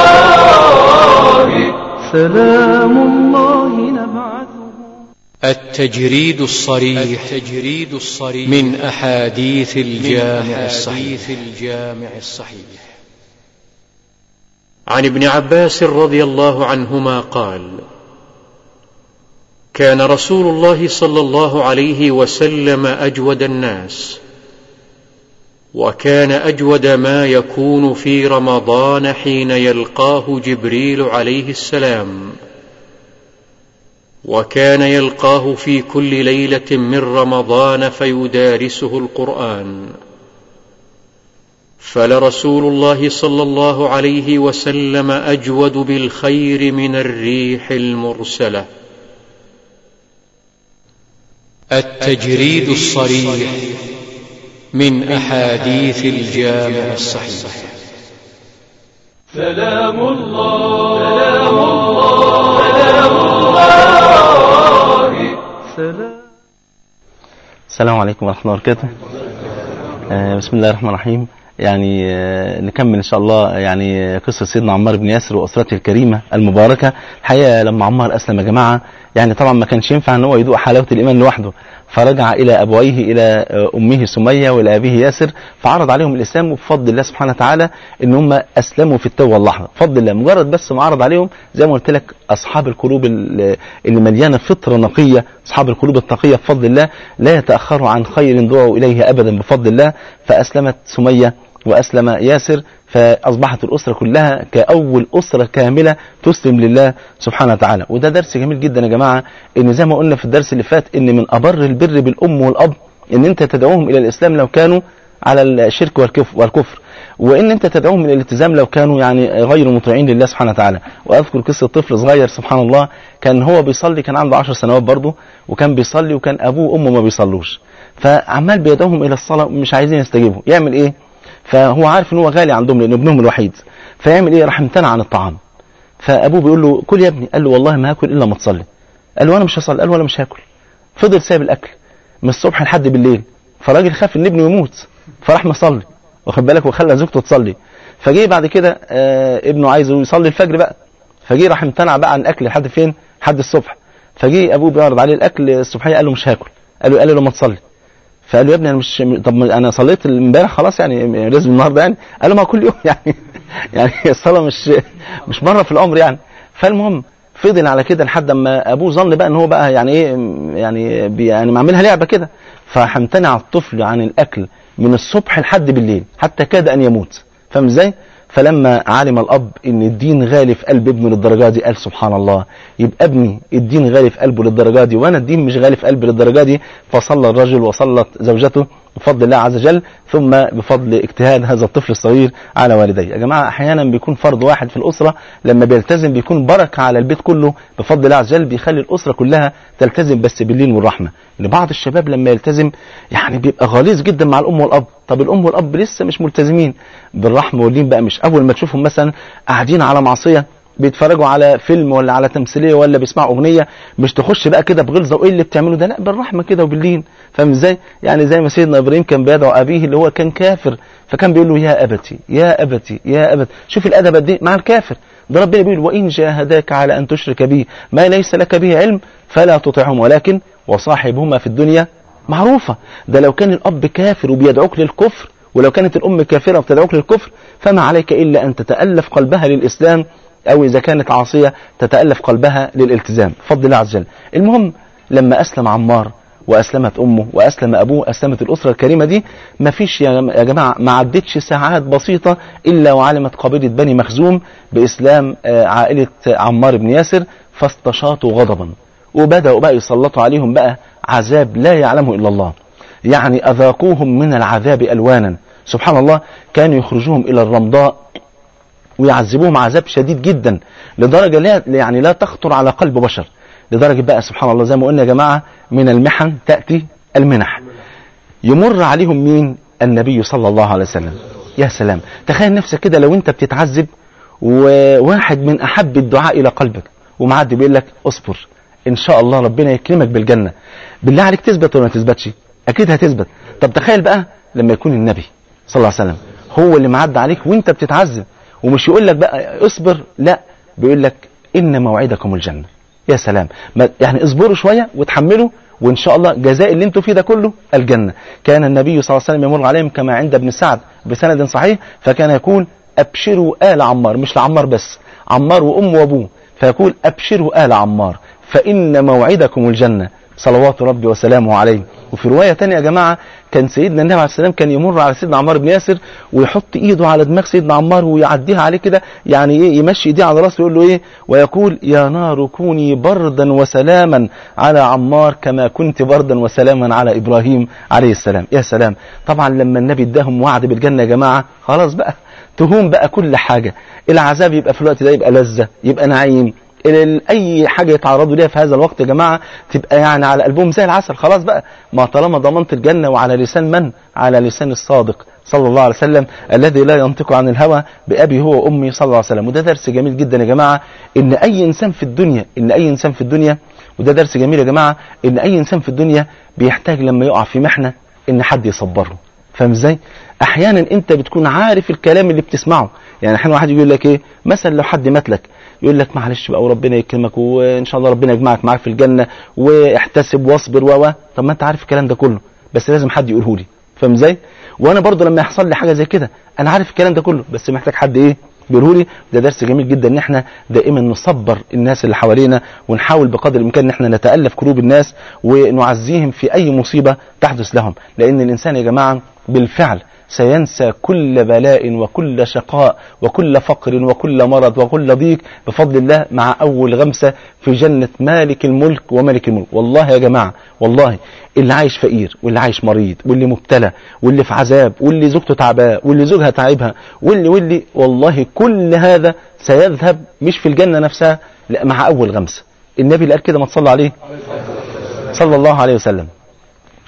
الله سلام الله نبعثه التجريد الصريح التجريد الصريح من أحاديث الجامع الصحيح الجامع الصحيح عن ابن عباس رضي الله عنهما قال كان رسول الله صلى الله عليه وسلم اجود الناس وكان اجود ما يكون في رمضان حين يلقاه جبريل عليه السلام وكان يلقاه في كل ليله من رمضان فيدارسه القران فلرسول الله صلى الله عليه وسلم اجود بالخير من الريح المرسله التجريد الصريح من احاديث الجامع الصحيح سلام الله سلام الله سلام الله سلام السلام عليكم ورحمة الله وبركاته آه، بسم الله الرحمن الرحيم يعني آه، نكمل ان شاء الله يعني قصه سيدنا عمار بن ياسر واسرته الكريمه المباركه الحقيقه لما عمار اسلم يا جماعه يعني طبعا ما كانش ينفع ان هو يذوق حلاوه الايمان لوحده فرجع الى ابويه الى آه، امه سميه والى ابيه ياسر فعرض عليهم الاسلام وبفضل الله سبحانه وتعالى ان هم اسلموا في التو واللحظه بفضل الله مجرد بس ما عرض عليهم زي ما قلت لك اصحاب القلوب ال- اللي مليانه فطره نقيه اصحاب القلوب التقيه بفضل الله لا يتاخروا عن خير دعوا اليه ابدا بفضل الله فاسلمت سميه وأسلم ياسر فأصبحت الأسرة كلها كأول أسرة كاملة تسلم لله سبحانه وتعالى وده درس جميل جدا يا جماعة إن زي ما قلنا في الدرس اللي فات إن من أبر البر بالأم والأب إن أنت تدعوهم إلى الإسلام لو كانوا على الشرك والكف- والكفر وإن أنت تدعوهم إلى الالتزام لو كانوا يعني غير مطيعين لله سبحانه وتعالى وأذكر قصة طفل صغير سبحان الله كان هو بيصلي كان عنده عشر سنوات برضه وكان بيصلي وكان أبوه وأمه ما بيصلوش فعمال بيدعوهم إلى الصلاة مش عايزين يستجيبوا يعمل إيه فهو عارف ان هو غالي عندهم لان ابنهم الوحيد فيعمل ايه راح امتنع عن الطعام فابوه بيقول له كل يا ابني قال له والله ما هاكل الا ما تصلي قال له انا مش هصلي قال له انا مش هاكل فضل سايب الاكل من الصبح لحد بالليل فالراجل خاف ان ابنه يموت فراح مصلي واخد بالك وخلى زوجته تصلي فجه بعد كده آه ابنه عايزه يصلي الفجر بقى فجه راح امتنع بقى عن الاكل لحد فين لحد الصبح فجه ابوه بيعرض عليه الاكل الصبحيه قال له مش هاكل قال له قال له لما تصلي فقال له يا ابني انا مش طب ما انا صليت امبارح خلاص يعني لازم النهارده يعني قال له ما كل يوم يعني يعني الصلاه مش مش مره في العمر يعني فالمهم فضل على كده لحد اما ابوه ظن بقى ان هو بقى يعني ايه يعني بي يعني معملها لعبه كده فهمتنع الطفل عن الاكل من الصبح لحد بالليل حتى كاد ان يموت فاهم ازاي؟ فلما علم الاب ان الدين غالي في قلب ابنه للدرجه دي قال سبحان الله يبقى ابني الدين غالي في قلبه للدرجه دي وانا الدين مش غالي في قلبي للدرجه دي فصلى الرجل وصلت زوجته بفضل الله عز وجل ثم بفضل اجتهاد هذا الطفل الصغير على والديه يا جماعه احيانا بيكون فرد واحد في الاسره لما بيلتزم بيكون بركه على البيت كله بفضل الله عز وجل بيخلي الاسره كلها تلتزم بس باللين والرحمه ان بعض الشباب لما يلتزم يعني بيبقى غليظ جدا مع الام والاب طب الام والاب لسه مش ملتزمين بالرحمه واللين بقى مش اول ما تشوفهم مثلا قاعدين على معصيه بيتفرجوا على فيلم ولا على تمثيليه ولا بيسمعوا اغنيه مش تخش بقى كده بغلظه وايه اللي بتعمله ده لا بالرحمه كده وباللين فاهم ازاي يعني زي ما سيدنا ابراهيم كان بيدعو ابيه اللي هو كان كافر فكان بيقول له يا ابتي يا ابتي يا ابتي شوف الادب قد ايه مع الكافر ده ربنا بيقول وان جاهداك على ان تشرك بي ما ليس لك به علم فلا تطعهم ولكن وصاحبهما في الدنيا معروفه ده لو كان الاب كافر وبيدعوك للكفر ولو كانت الام كافره وبتدعوك للكفر فما عليك الا ان تتالف قلبها للاسلام أو إذا كانت عاصية تتألف قلبها للالتزام بفضل الله عز وجل المهم لما أسلم عمار وأسلمت أمه وأسلم أبوه أسلمت الأسرة الكريمة دي ما فيش يا جماعة ما عدتش ساعات بسيطة إلا وعلمت قبيلة بني مخزوم بإسلام عائلة عمار بن ياسر فاستشاطوا غضبا وبدأوا بقى يسلطوا عليهم بقى عذاب لا يعلمه إلا الله يعني أذاقوهم من العذاب ألوانا سبحان الله كانوا يخرجوهم إلى الرمضاء ويعذبوهم عذاب شديد جدا لدرجة لا يعني لا تخطر على قلب بشر لدرجة بقى سبحان الله زي ما قلنا يا جماعة من المحن تأتي المنح يمر عليهم مين النبي صلى الله عليه وسلم يا سلام تخيل نفسك كده لو انت بتتعذب وواحد من أحب الدعاء إلى قلبك ومعدي بيقول لك اصبر إن شاء الله ربنا يكرمك بالجنة بالله عليك تثبت ولا ما تثبتش أكيد هتثبت طب تخيل بقى لما يكون النبي صلى الله عليه وسلم هو اللي معدي عليك وانت بتتعذب ومش يقول لك بقى اصبر لا بيقول لك ان موعدكم الجنه يا سلام يعني اصبروا شويه وتحملوا وان شاء الله جزاء اللي انتوا فيه ده كله الجنه كان النبي صلى الله عليه وسلم يمر عليهم كما عند ابن سعد بسند صحيح فكان يقول ابشروا ال عمار مش لعمار بس عمار وامه وابوه فيقول ابشروا ال عمار فان موعدكم الجنه صلوات ربي وسلامه عليه وفي روايه ثانيه يا جماعه كان سيدنا النبي عليه السلام كان يمر على سيدنا عمار بن ياسر ويحط ايده على دماغ سيدنا عمار ويعديها عليه كده يعني ايه يمشي ايديه على راسه يقول له ايه ويقول يا نار كوني بردا وسلاما على عمار كما كنت بردا وسلاما على ابراهيم عليه السلام يا سلام طبعا لما النبي اداهم وعد بالجنه يا جماعه خلاص بقى تهون بقى كل حاجه العذاب يبقى في الوقت ده يبقى لذه يبقى نعيم اي حاجه يتعرضوا ليها في هذا الوقت يا جماعه تبقى يعني على قلبهم زي العسل خلاص بقى ما طالما ضمنت الجنه وعلى لسان من على لسان الصادق صلى الله عليه وسلم الذي لا ينطق عن الهوى بابي هو وامي صلى الله عليه وسلم وده درس جميل جدا يا جماعه ان اي انسان في الدنيا ان اي انسان في الدنيا وده درس جميل يا جماعه ان اي انسان في الدنيا بيحتاج لما يقع في محنه ان حد يصبره فاهم ازاي احيانا انت بتكون عارف الكلام اللي بتسمعه يعني احيانا واحد يقول لك ايه مثلا لو حد مات لك يقول لك معلش بقى وربنا يكرمك وان شاء الله ربنا يجمعك معاك في الجنه واحتسب واصبر و طب ما انت عارف الكلام ده كله بس لازم حد يقوله لي فاهم ازاي وانا برضه لما يحصل لي حاجه زي كده انا عارف الكلام ده كله بس محتاج حد ايه بيقوله لي ده درس جميل جدا ان احنا دائما نصبر الناس اللي حوالينا ونحاول بقدر الامكان ان احنا نتالف قلوب الناس ونعزيهم في اي مصيبه تحدث لهم لان الانسان يا جماعه بالفعل سينسى كل بلاء وكل شقاء وكل فقر وكل مرض وكل ضيق بفضل الله مع أول غمسة في جنة مالك الملك وملك الملك والله يا جماعة والله اللي عايش فقير واللي عايش مريض واللي مبتلى واللي في عذاب واللي زوجته تعباه واللي زوجها تعبها واللي واللي والله كل هذا سيذهب مش في الجنة نفسها لا مع أول غمسة النبي اللي قال كده ما تصلى عليه صلى الله عليه وسلم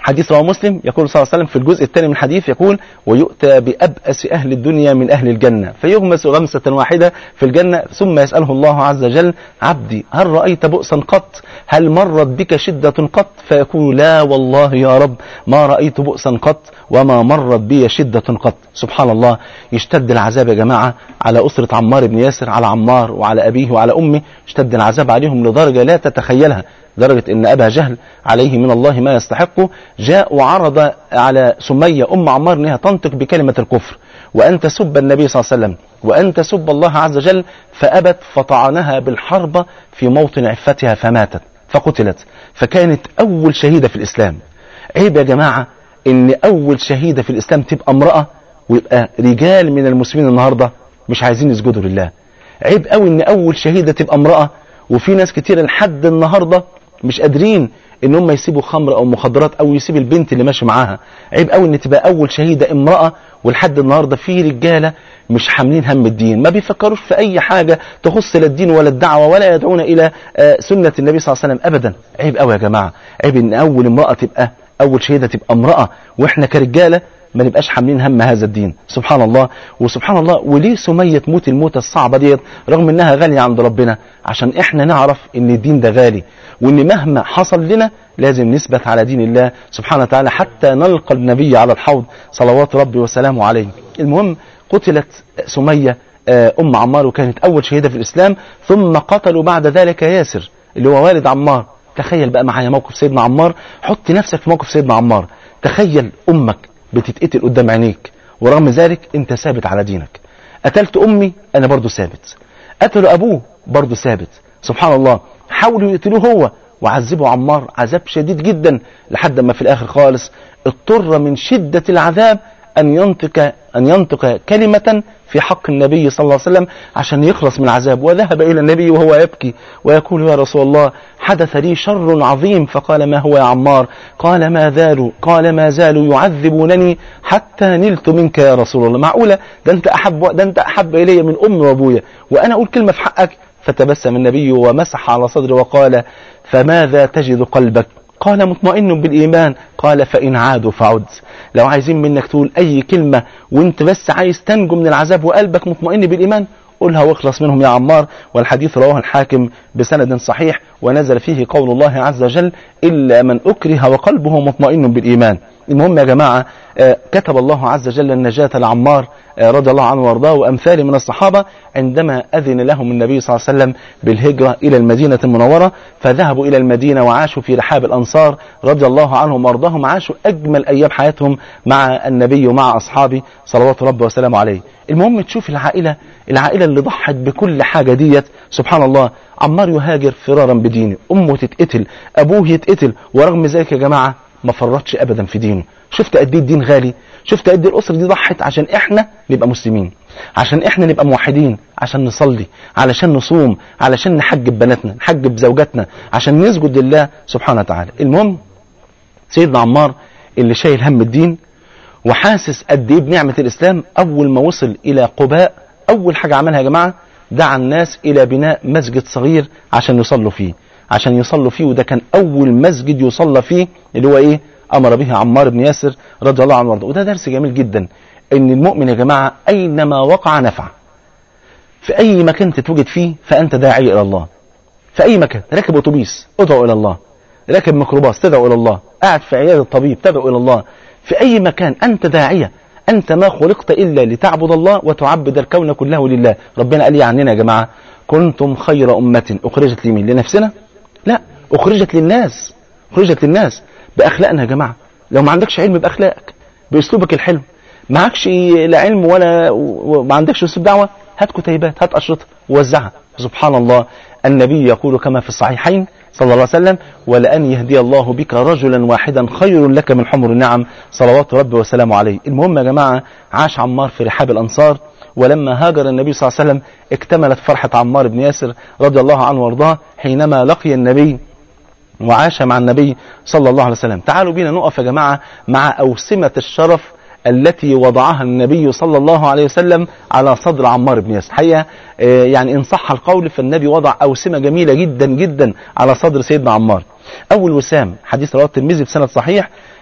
حديث رواه مسلم يقول صلى الله عليه وسلم في الجزء الثاني من الحديث يقول ويؤتى بأبأس أهل الدنيا من أهل الجنة فيغمس غمسة واحدة في الجنة ثم يسأله الله عز وجل عبدي هل رأيت بؤسا قط هل مرت بك شدة قط فيقول لا والله يا رب ما رأيت بؤسا قط وما مرت بي شدة قط سبحان الله يشتد العذاب يا جماعة على أسرة عمار بن ياسر على عمار وعلى أبيه وعلى أمه اشتد العذاب عليهم لدرجة لا تتخيلها درجة ان ابا جهل عليه من الله ما يستحقه جاء وعرض على سمية ام عمار انها تنطق بكلمة الكفر وان تسب النبي صلى الله عليه وسلم وان تسب الله عز وجل فابت فطعنها بالحربة في موطن عفتها فماتت فقتلت فكانت اول شهيدة في الاسلام عيب يا جماعة ان اول شهيدة في الاسلام تبقى امرأة ويبقى رجال من المسلمين النهاردة مش عايزين يسجدوا لله عيب قوي ان اول شهيدة تبقى امرأة وفي ناس كتير لحد النهارده مش قادرين ان هم يسيبوا خمر او مخدرات او يسيب البنت اللي ماشي معاها عيب قوي ان تبقى اول شهيده امراه ولحد النهارده في رجاله مش حاملين هم الدين ما بيفكروش في اي حاجه تخص لا الدين ولا الدعوه ولا يدعون الى آه، سنه النبي صلى الله عليه وسلم ابدا عيب قوي يا جماعه عيب ان اول امراه تبقى اول شهيده تبقى امراه واحنا كرجاله ما نبقاش حاملين هم هذا الدين سبحان الله وسبحان الله وليه سمية تموت الموتة الصعبة ديت رغم انها غالية عند ربنا عشان احنا نعرف ان الدين ده غالي وان مهما حصل لنا لازم نثبت على دين الله سبحانه وتعالى حتى نلقى النبي على الحوض صلوات ربي وسلامه عليه المهم قتلت سمية آه، ام عمار وكانت اول شهيدة في الاسلام ثم قتلوا بعد ذلك ياسر اللي هو والد عمار تخيل بقى معايا موقف سيدنا عمار حط نفسك في موقف سيدنا عمار تخيل امك بتتقتل قدام عينيك ورغم ذلك انت ثابت على دينك قتلت امي انا برضو ثابت قتلوا ابوه برضو ثابت سبحان الله حاولوا يقتلوه هو وعذبوا عمار عذاب شديد جدا لحد ما في الاخر خالص اضطر من شدة العذاب ان ينطق ان ينطق كلمة في حق النبي صلى الله عليه وسلم عشان يخلص من العذاب وذهب الى النبي وهو يبكي ويقول يا رسول الله حدث لي شر عظيم فقال ما هو يا عمار قال ما زالوا قال ما زالوا يعذبونني حتى نلت منك يا رسول الله معقولة ده انت احب ده انت احب الي من امي وابويا وانا اقول كلمة في حقك فتبسم النبي ومسح على صدره وقال فماذا تجد قلبك قال مطمئن بالإيمان قال فإن عادوا فعد لو عايزين منك تقول أي كلمة وانت بس عايز تنجو من العذاب وقلبك مطمئن بالإيمان قلها واخلص منهم يا عمار والحديث رواه الحاكم بسند صحيح ونزل فيه قول الله عز وجل إلا من أكره وقلبه مطمئن بالإيمان المهم يا جماعة آه، كتب الله عز وجل النجاة لعمار آه، رضي الله عنه وارضاه وأمثاله من الصحابة عندما أذن لهم النبي صلى الله عليه وسلم بالهجرة إلى المدينة المنورة فذهبوا إلى المدينة وعاشوا في رحاب الأنصار رضي الله عنهم وارضاهم عاشوا أجمل أيام حياتهم مع النبي ومع أصحابه صلوات ربه وسلامه عليه المهم تشوف العائلة العائلة اللي ضحت بكل حاجة ديت سبحان الله عمار يهاجر فرارا بدينه أمه تتقتل أبوه يتقتل ورغم ذلك يا جماعة ما فرطش ابدا في دينه شفت قد ايه الدين غالي شفت قد ايه الاسره دي ضحت عشان احنا نبقى مسلمين عشان احنا نبقى موحدين عشان نصلي علشان نصوم علشان نحجب بناتنا نحجب زوجاتنا عشان نسجد لله سبحانه وتعالى المهم سيدنا عمار اللي شايل هم الدين وحاسس قد ايه بنعمه الاسلام اول ما وصل الى قباء اول حاجه عملها يا جماعه دعا الناس الى بناء مسجد صغير عشان يصلوا فيه عشان يصلوا فيه وده كان اول مسجد يصلى فيه اللي هو ايه امر به عمار بن ياسر رضي الله عنه وارضاه وده درس جميل جدا ان المؤمن يا جماعه اينما وقع نفع في اي مكان تتوجد فيه فانت داعي الى الله في اي مكان راكب اتوبيس ادعو الى الله راكب ميكروباص تدعو الى الله قاعد في عياده الطبيب تدعو الى الله في اي مكان انت داعيه انت ما خلقت الا لتعبد الله وتعبد الكون كله لله ربنا قال لي عننا يا جماعه كنتم خير امه اخرجت لمين لنفسنا لا اخرجت للناس اخرجت للناس باخلاقنا يا جماعه لو ما عندكش علم باخلاقك باسلوبك الحلو معكش لا علم ولا وما عندكش اسلوب دعوه هات كتيبات هات اشرطه ووزعها سبحان الله النبي يقول كما في الصحيحين صلى الله عليه وسلم ولأن يهدي الله بك رجلا واحدا خير لك من حمر النعم صلوات ربي وسلامه عليه المهم يا جماعة عاش عمار في رحاب الأنصار ولما هاجر النبي صلى الله عليه وسلم اكتملت فرحة عمار بن ياسر رضي الله عنه وارضاه حينما لقي النبي وعاش مع النبي صلى الله عليه وسلم تعالوا بينا نقف يا جماعة مع أوسمة الشرف التي وضعها النبي صلى الله عليه وسلم على صدر عمار بن ياسر حقيقة آه، يعني إن صح القول فالنبي وضع أوسمة جميلة جدا جدا على صدر سيدنا عمار أول وسام حديث رواه الترمذي بسند صحيح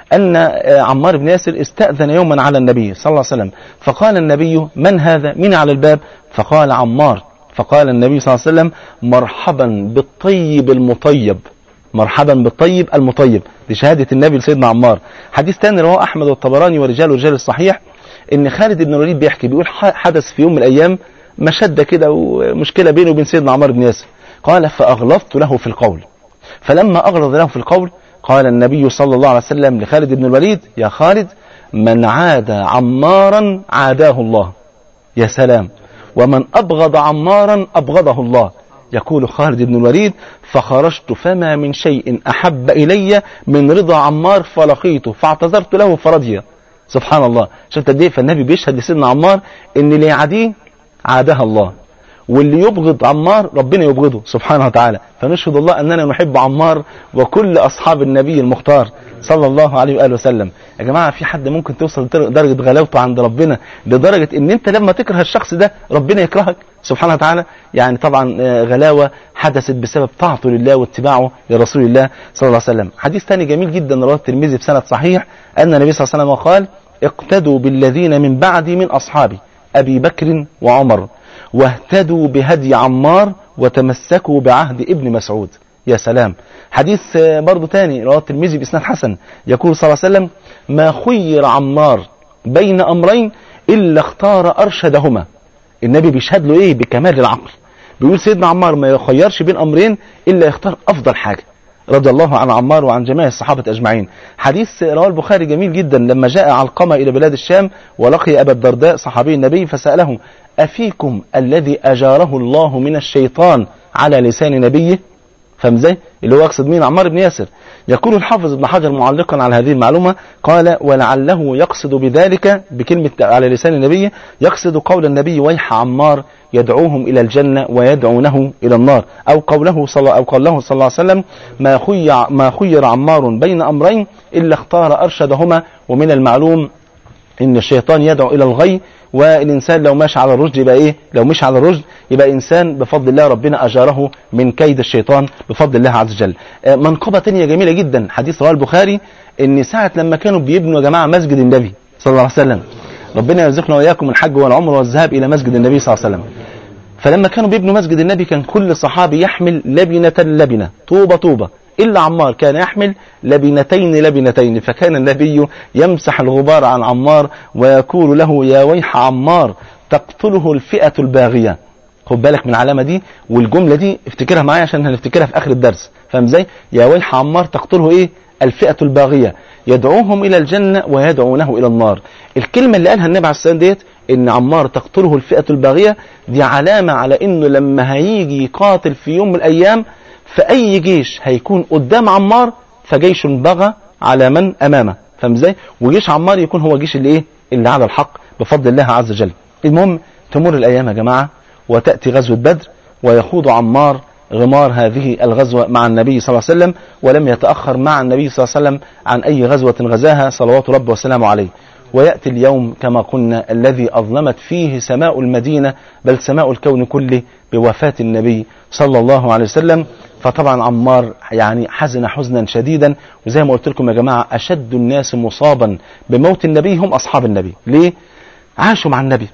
أن آه، عمار بن ياسر استأذن يوما على النبي صلى الله عليه وسلم فقال النبي من هذا من على الباب فقال عمار فقال النبي صلى الله عليه وسلم مرحبا بالطيب المطيب مرحبا بالطيب المطيب دي شهادة النبي لسيدنا عمار حديث تاني رواه أحمد والطبراني ورجال رجال الصحيح إن خالد بن الوليد بيحكي بيقول ح- حدث في يوم من الأيام مشدة كده ومشكلة بينه وبين سيدنا عمار بن ياسر قال فأغلظت له في القول فلما أغلظ له في القول قال النبي صلى الله عليه وسلم لخالد بن الوليد يا خالد من عاد عمارا عاداه الله يا سلام ومن أبغض عمارا أبغضه الله يقول خالد بن الوليد فخرجت فما من شيء أحب إلي من رضا عمار فلقيته فاعتذرت له فرضي سبحان الله شفت قد ايه فالنبي بيشهد لسيدنا عمار ان اللي يعاديه عادها الله واللي يبغض عمار ربنا يبغضه سبحانه وتعالى فنشهد الله أننا نحب عمار وكل أصحاب النبي المختار صلى الله عليه وآله وسلم يا جماعة في حد ممكن توصل درجة غلاوته عند ربنا لدرجة ان انت لما تكره الشخص ده ربنا يكرهك سبحانه وتعالى يعني طبعا آه، غلاوة حدثت بسبب طاعته لله واتباعه لرسول الله صلى الله عليه وسلم حديث ثاني جميل جدا رواه الترمذي بسند صحيح أن النبي صلى الله عليه وسلم قال اقتدوا بالذين من بعدي من أصحابي أبي بكر وعمر واهتدوا بهدي عمار وتمسكوا بعهد ابن مسعود يا سلام حديث آه، برضو تاني رواه الترمذي بإسناد حسن يقول صلى الله عليه وسلم ما خير عمار بين أمرين إلا اختار أرشدهما النبي بيشهد له إيه بكمال العقل بيقول سيدنا عمار ما يخيرش بين أمرين إلا يختار أفضل حاجة رضي الله عن عمار وعن جميع الصحابة أجمعين حديث رواه البخاري جميل جدا لما جاء علقمة إلى بلاد الشام ولقي أبا الدرداء صحابي النبي فسأله أفيكم الذي أجاره الله من الشيطان على لسان نبيه فاهم ازاي؟ اللي هو يقصد مين عمار بن ياسر يقول الحافظ ابن حجر معلقا على هذه المعلومة قال ولعله يقصد بذلك بكلمة على لسان النبي يقصد قول النبي ويح عمار يدعوهم إلى الجنة ويدعونه إلى النار أو قوله صلى أو قوله صلى الله عليه وسلم ما خير ما خير عمار بين أمرين إلا اختار أرشدهما ومن المعلوم ان الشيطان يدعو الى الغي والانسان لو ماشي على الرشد يبقى ايه لو مش على الرشد يبقى انسان بفضل الله ربنا اجاره من كيد الشيطان بفضل الله عز وجل آه، منقبه تانية جميله جدا حديث رواه البخاري ان ساعه لما كانوا بيبنوا يا جماعه مسجد النبي صلى الله عليه وسلم ربنا يرزقنا واياكم الحج والعمر والذهاب الى مسجد النبي صلى الله عليه وسلم فلما كانوا بيبنوا مسجد النبي كان كل صحابي يحمل لبنة لبنة طوبة طوبة إلا عمار كان يحمل لبنتين لبنتين فكان النبي يمسح الغبار عن عمار ويقول له يا ويح عمار تقتله الفئة الباغية خد بالك من العلامة دي والجملة دي افتكرها معايا عشان هنفتكرها في آخر الدرس فاهم ازاي يا ويح عمار تقتله ايه الفئة الباغية يدعوهم إلى الجنة ويدعونه إلى النار الكلمة اللي قالها النبي عليه الصلاة والسلام ديت إن عمار تقتله الفئة الباغية دي علامة على إنه لما هيجي يقاتل في يوم من الأيام فأي جيش هيكون قدام عمار فجيش بغى على من أمامه فاهم ازاي وجيش عمار يكون هو جيش اللي ايه اللي على الحق بفضل الله عز وجل المهم تمر الأيام يا جماعة وتأتي غزوة بدر ويخوض عمار غمار هذه الغزوة مع النبي صلى الله عليه وسلم ولم يتأخر مع النبي صلى الله عليه وسلم عن أي غزوة غزاها صلوات رب وسلامه عليه ويأتي اليوم كما قلنا الذي أظلمت فيه سماء المدينة بل سماء الكون كله بوفاة النبي صلى الله عليه وسلم فطبعا عمار يعني حزن حزنا شديدا وزي ما قلت لكم يا جماعة أشد الناس مصابا بموت النبي هم أصحاب النبي ليه؟ عاشوا مع النبي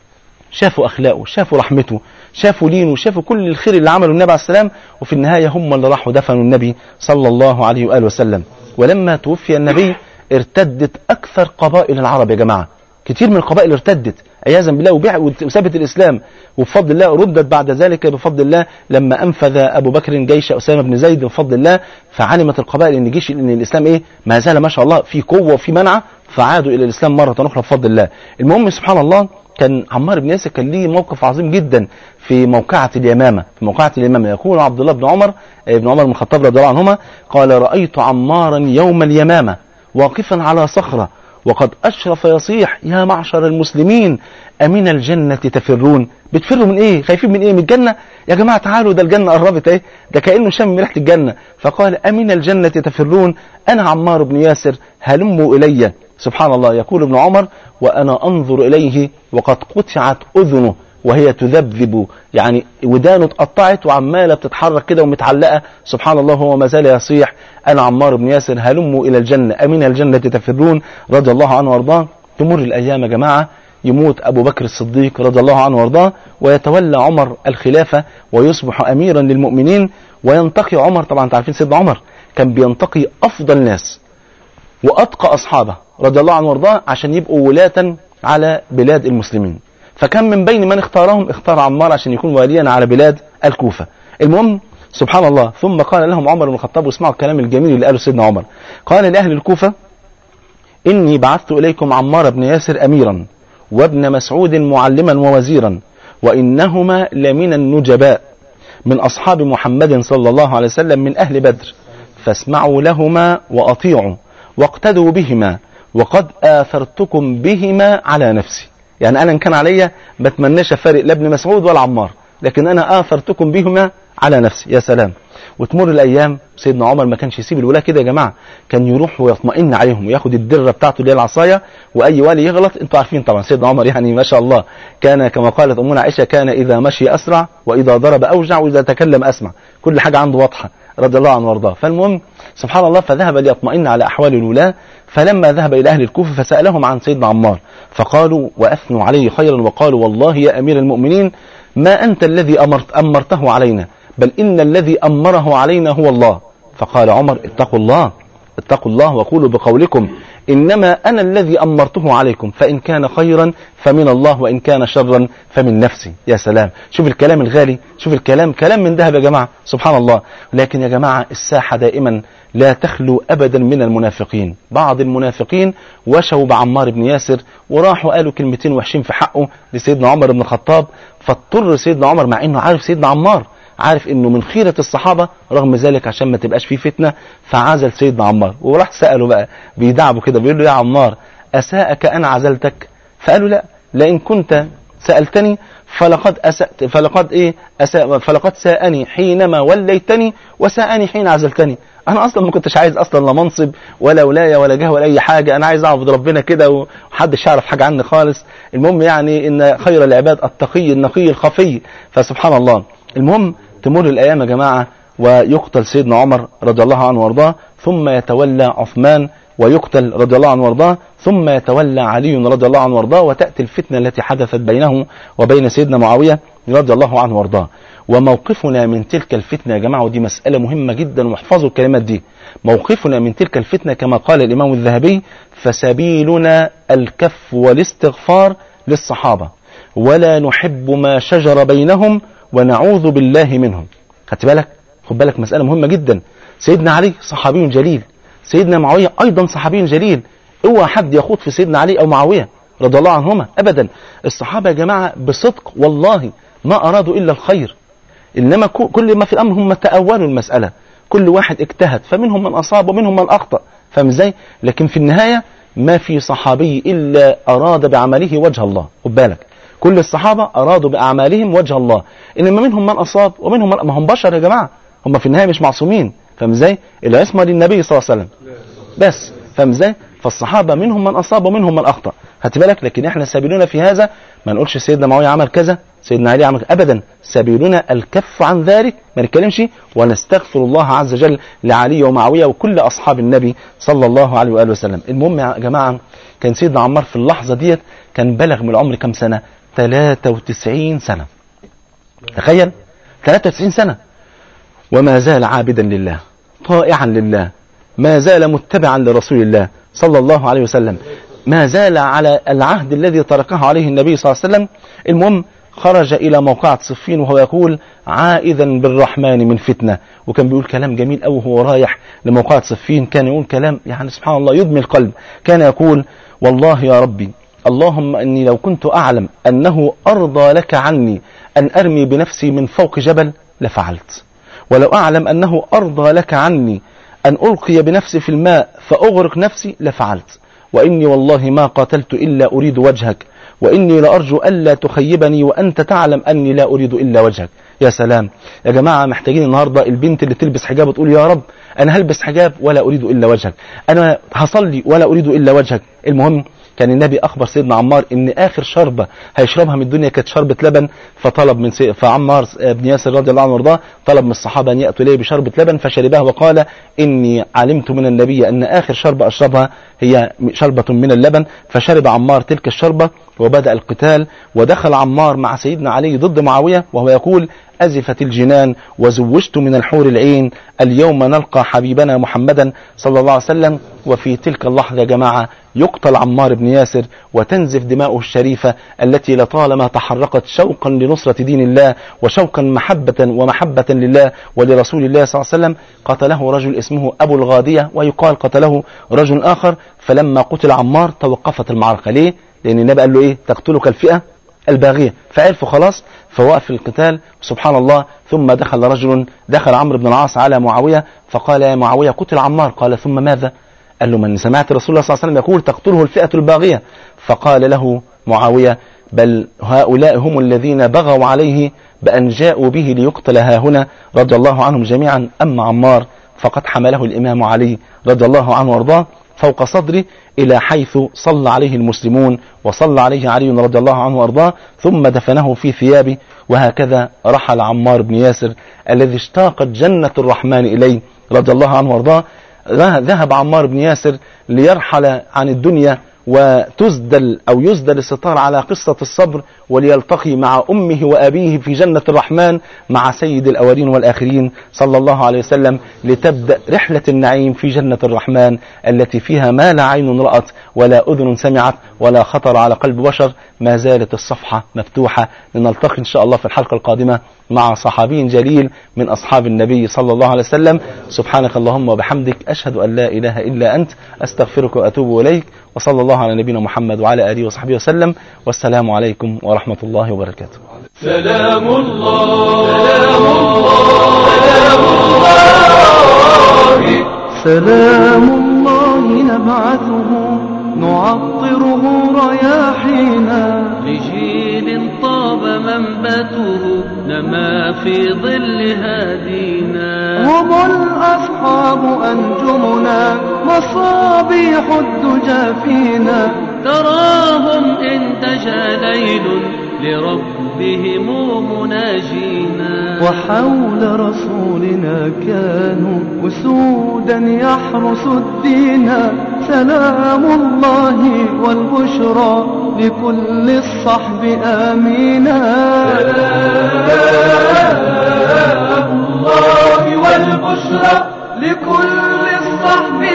شافوا أخلاقه شافوا رحمته شافوا لينه شافوا كل الخير اللي عمله النبي عليه السلام وفي النهاية هم اللي راحوا دفنوا النبي صلى الله عليه وآله وسلم ولما توفي النبي ارتدت أكثر قبائل العرب يا جماعة كتير من القبائل ارتدت عياذا بالله وبيع وثبت الإسلام وبفضل الله ردت بعد ذلك بفضل الله لما أنفذ أبو بكر جيش أسامة بن زيد بفضل الله فعلمت القبائل إن جيش إن الإسلام إيه ما زال ما شاء الله في قوة وفي منعة فعادوا إلى الإسلام مرة أخرى بفضل الله المهم سبحان الله كان عمار بن ياسر كان ليه موقف عظيم جدا في موقعة اليمامة في موقعة اليمامة يقول عبد الله بن عمر ابن عمر بن الخطاب رضي الله عنهما قال رأيت عمارا يوم اليمامة واقفا على صخرة وقد أشرف يصيح يا معشر المسلمين أمن الجنة تفرون بتفروا من إيه خايفين من إيه من الجنة يا جماعة تعالوا ده الجنة قربت إيه ده كأنه شم ريحة الجنة فقال أمن الجنة تفرون أنا عمار بن ياسر هلموا إلي سبحان الله يقول ابن عمر وأنا أنظر إليه وقد قطعت أذنه وهي تذبذب يعني ودانه اتقطعت وعماله بتتحرك كده ومتعلقه سبحان الله هو ما زال يصيح انا عمار بن ياسر هلموا الى الجنه امين الجنه تفرون رضي الله عنه وارضاه تمر الايام يا جماعه يموت ابو بكر الصديق رضي الله عنه وارضاه ويتولى عمر الخلافه ويصبح اميرا للمؤمنين وينتقي عمر طبعا انتوا عارفين سيدنا عمر كان بينتقي افضل الناس واتقى اصحابه رضي الله عنه وارضاه عشان يبقوا ولاة على بلاد المسلمين فكان من بين من اختارهم اختار عمار عشان يكون واليا على بلاد الكوفة المهم سبحان الله ثم قال لهم عمر بن الخطاب واسمعوا الكلام الجميل اللي قاله سيدنا عمر قال لأهل الكوفة إني بعثت إليكم عمار بن ياسر أميرا وابن مسعود معلما ووزيرا وإنهما لمن النجباء من أصحاب محمد صلى الله عليه وسلم من أهل بدر فاسمعوا لهما وأطيعوا واقتدوا بهما وقد آثرتكم بهما على نفسي يعني أنا إن كان عليا بتمناش أفارق لا ابن مسعود ولا عمار لكن أنا آثرتكم بهما على نفسي يا سلام وتمر الايام سيدنا عمر ما كانش يسيب الولاة كده يا جماعه كان يروح ويطمئن عليهم وياخد الدره بتاعته اللي هي العصايه واي والي يغلط انتوا عارفين طبعا سيدنا عمر يعني ما شاء الله كان كما قالت امنا عائشه كان اذا مشي اسرع واذا ضرب اوجع واذا تكلم اسمع كل حاجه عنده واضحه رضي الله عنه وارضاه فالمهم سبحان الله فذهب ليطمئن على احوال الولاة فلما ذهب الى اهل الكوفه فسالهم عن سيدنا عمار فقالوا واثنوا عليه خيرا وقالوا والله يا امير المؤمنين ما انت الذي امرت امرته علينا بل إن الذي أمره علينا هو الله فقال عمر اتقوا الله اتقوا الله وقولوا بقولكم إنما أنا الذي أمرته عليكم فإن كان خيرا فمن الله وإن كان شرا فمن نفسي يا سلام شوف الكلام الغالي شوف الكلام كلام من ذهب يا جماعة سبحان الله لكن يا جماعة الساحة دائما لا تخلو أبدا من المنافقين بعض المنافقين وشوا بعمار بن ياسر وراحوا قالوا كلمتين وحشين في حقه لسيدنا عمر بن الخطاب فاضطر سيدنا عمر مع انه عارف سيدنا عمار عارف انه من خيرة الصحابة رغم ذلك عشان ما تبقاش فيه فتنة فعزل سيدنا عمار وراح سأله بقى بيدعبه كده بيقول له يا عمار أساءك أنا عزلتك فقالوا لا لئن كنت سألتني فلقد أسأت فلقد إيه أساء فلقد ساءني حينما وليتني وساءني حين عزلتني أنا أصلا ما كنتش عايز أصلا لا منصب ولا ولاية ولا جاه ولا أي حاجة أنا عايز أعبد ربنا كده ومحدش يعرف حاجة عني خالص المهم يعني إن خير العباد التقي النقي الخفي فسبحان الله المهم تمر الأيام يا جماعة ويقتل سيدنا عمر رضي الله عنه وارضاه ثم يتولى عثمان ويقتل رضي الله عنه وارضاه ثم يتولى علي رضي الله عنه وارضاه وتأتي الفتنة التي حدثت بينه وبين سيدنا معاوية رضي الله عنه وارضاه وموقفنا من تلك الفتنة يا جماعة ودي مسألة مهمة جدا واحفظوا الكلمات دي موقفنا من تلك الفتنة كما قال الإمام الذهبي فسبيلنا الكف والاستغفار للصحابة ولا نحب ما شجر بينهم ونعوذ بالله منهم خدت بالك خد بالك مسألة مهمة جدا سيدنا علي صحابي جليل سيدنا معاوية أيضا صحابي جليل اوعى حد يخوض في سيدنا علي أو معاوية رضي الله عنهما أبدا الصحابة يا جماعة بصدق والله ما أرادوا إلا الخير إنما كل ما في الأمر هم تأولوا المسألة كل واحد اجتهد فمنهم من أصاب ومنهم من أخطأ فاهم ازاي لكن في النهاية ما في صحابي إلا أراد بعمله وجه الله خد بالك كل الصحابة أرادوا بأعمالهم وجه الله إنما منهم من أصاب ومنهم من ما هم بشر يا جماعة هم في النهاية مش معصومين فاهم ازاي العصمة للنبي صلى الله عليه وسلم بس فاهم ازاي فالصحابة منهم من أصاب ومنهم من أخطأ هات بالك لكن احنا سبيلنا في هذا ما نقولش سيدنا معاوية عمل كذا سيدنا علي عمل أبدا سبيلنا الكف عن ذلك ما نتكلمش ونستغفر الله عز وجل لعلي ومعاوية وكل أصحاب النبي صلى الله عليه وآله وسلم المهم يا جماعة كان سيدنا عمار في اللحظة ديت كان بلغ من العمر كم سنة 93 سنة تخيل 93 سنة وما زال عابدا لله طائعا لله ما زال متبعا لرسول الله صلى الله عليه وسلم ما زال على العهد الذي تركه عليه النبي صلى الله عليه وسلم المهم خرج إلى موقعة صفين وهو يقول عائذا بالرحمن من فتنة وكان بيقول كلام جميل أوي وهو رايح لموقعة صفين كان يقول كلام يعني سبحان الله يدمي القلب كان يقول والله يا ربي اللهم أني لو كنت أعلم أنه أرضى لك عني أن أرمي بنفسي من فوق جبل لفعلت ولو أعلم أنه أرضى لك عني أن ألقي بنفسي في الماء فأغرق نفسي لفعلت وإني والله ما قاتلت إلا أريد وجهك وإني لأرجو ألا تخيبني وأنت تعلم أني لا أريد إلا وجهك يا سلام يا جماعة محتاجين النهاردة البنت اللي تلبس حجاب وتقول يا رب أنا هلبس حجاب ولا أريد إلا وجهك أنا هصلي ولا أريد إلا وجهك المهم كان النبي اخبر سيدنا عمار ان اخر شربه هيشربها من الدنيا كانت شربه لبن فطلب من سي... فعمار بن ياسر رضي الله عنه وارضاه طلب من الصحابه ان ياتوا اليه بشربه لبن فشربها وقال اني علمت من النبي ان اخر شربه اشربها هي شربه من اللبن فشرب عمار تلك الشربه وبدا القتال ودخل عمار مع سيدنا علي ضد معاويه وهو يقول أزفت الجنان وزوجت من الحور العين اليوم نلقى حبيبنا محمدا صلى الله عليه وسلم وفي تلك اللحظة يا جماعة يقتل عمار بن ياسر وتنزف دماؤه الشريفة التي لطالما تحرقت شوقا لنصرة دين الله وشوقا محبة ومحبة لله ولرسول الله صلى الله عليه وسلم قتله رجل اسمه أبو الغادية ويقال قتله رجل آخر فلما قتل عمار توقفت المعركة ليه؟ لأن النبي قال له إيه تقتلك الفئة الباغية فعرفوا خلاص فوقف القتال سبحان الله ثم دخل رجل دخل عمرو بن العاص على معاوية فقال يا معاوية قتل عمار قال ثم ماذا قال له من سمعت رسول الله صلى الله عليه وسلم يقول تقتله الفئة الباغية فقال له معاوية بل هؤلاء هم الذين بغوا عليه بأن جاءوا به ليقتل ها هنا رضي الله عنهم جميعا أما عمار فقد حمله الإمام علي رضي الله عنه وارضاه فوق صدره إلى حيث صلى عليه المسلمون وصلى عليه علي رضي الله عنه وارضاه ثم دفنه في ثيابه وهكذا رحل عمار بن ياسر الذي اشتاقت جنة الرحمن إليه رضي الله عنه وارضاه ذهب عمار بن ياسر ليرحل عن الدنيا وتزدل أو يزدل الستار على قصة الصبر وليلتقي مع أمه وأبيه في جنة الرحمن مع سيد الأولين والآخرين صلى الله عليه وسلم لتبدأ رحلة النعيم في جنة الرحمن التي فيها ما لا عين رأت ولا أذن سمعت ولا خطر على قلب بشر ما زالت الصفحة مفتوحة لنلتقي إن شاء الله في الحلقة القادمة مع صحابي جليل من أصحاب النبي صلى الله عليه وسلم سبحانك اللهم وبحمدك أشهد أن لا إله إلا أنت أستغفرك وأتوب إليك وصلى الله على نبينا محمد وعلى آله وصحبه وسلم والسلام عليكم ورحمة الله وبركاته سلام الله سلام الله سلام الله سلام الله نبعثه نعطره رياحينا لجيل طاب منبته نما في ظل هادينا هم الأصحاب أنجمنا مصابيح الدجى فينا تراهم إن تجا ليل لربهم مناجينا وحول رسولنا كانوا أسودا يحرس الدين سلام الله والبشرى لكل الصحب آمينا سلام الله والبشرى لكل الصحب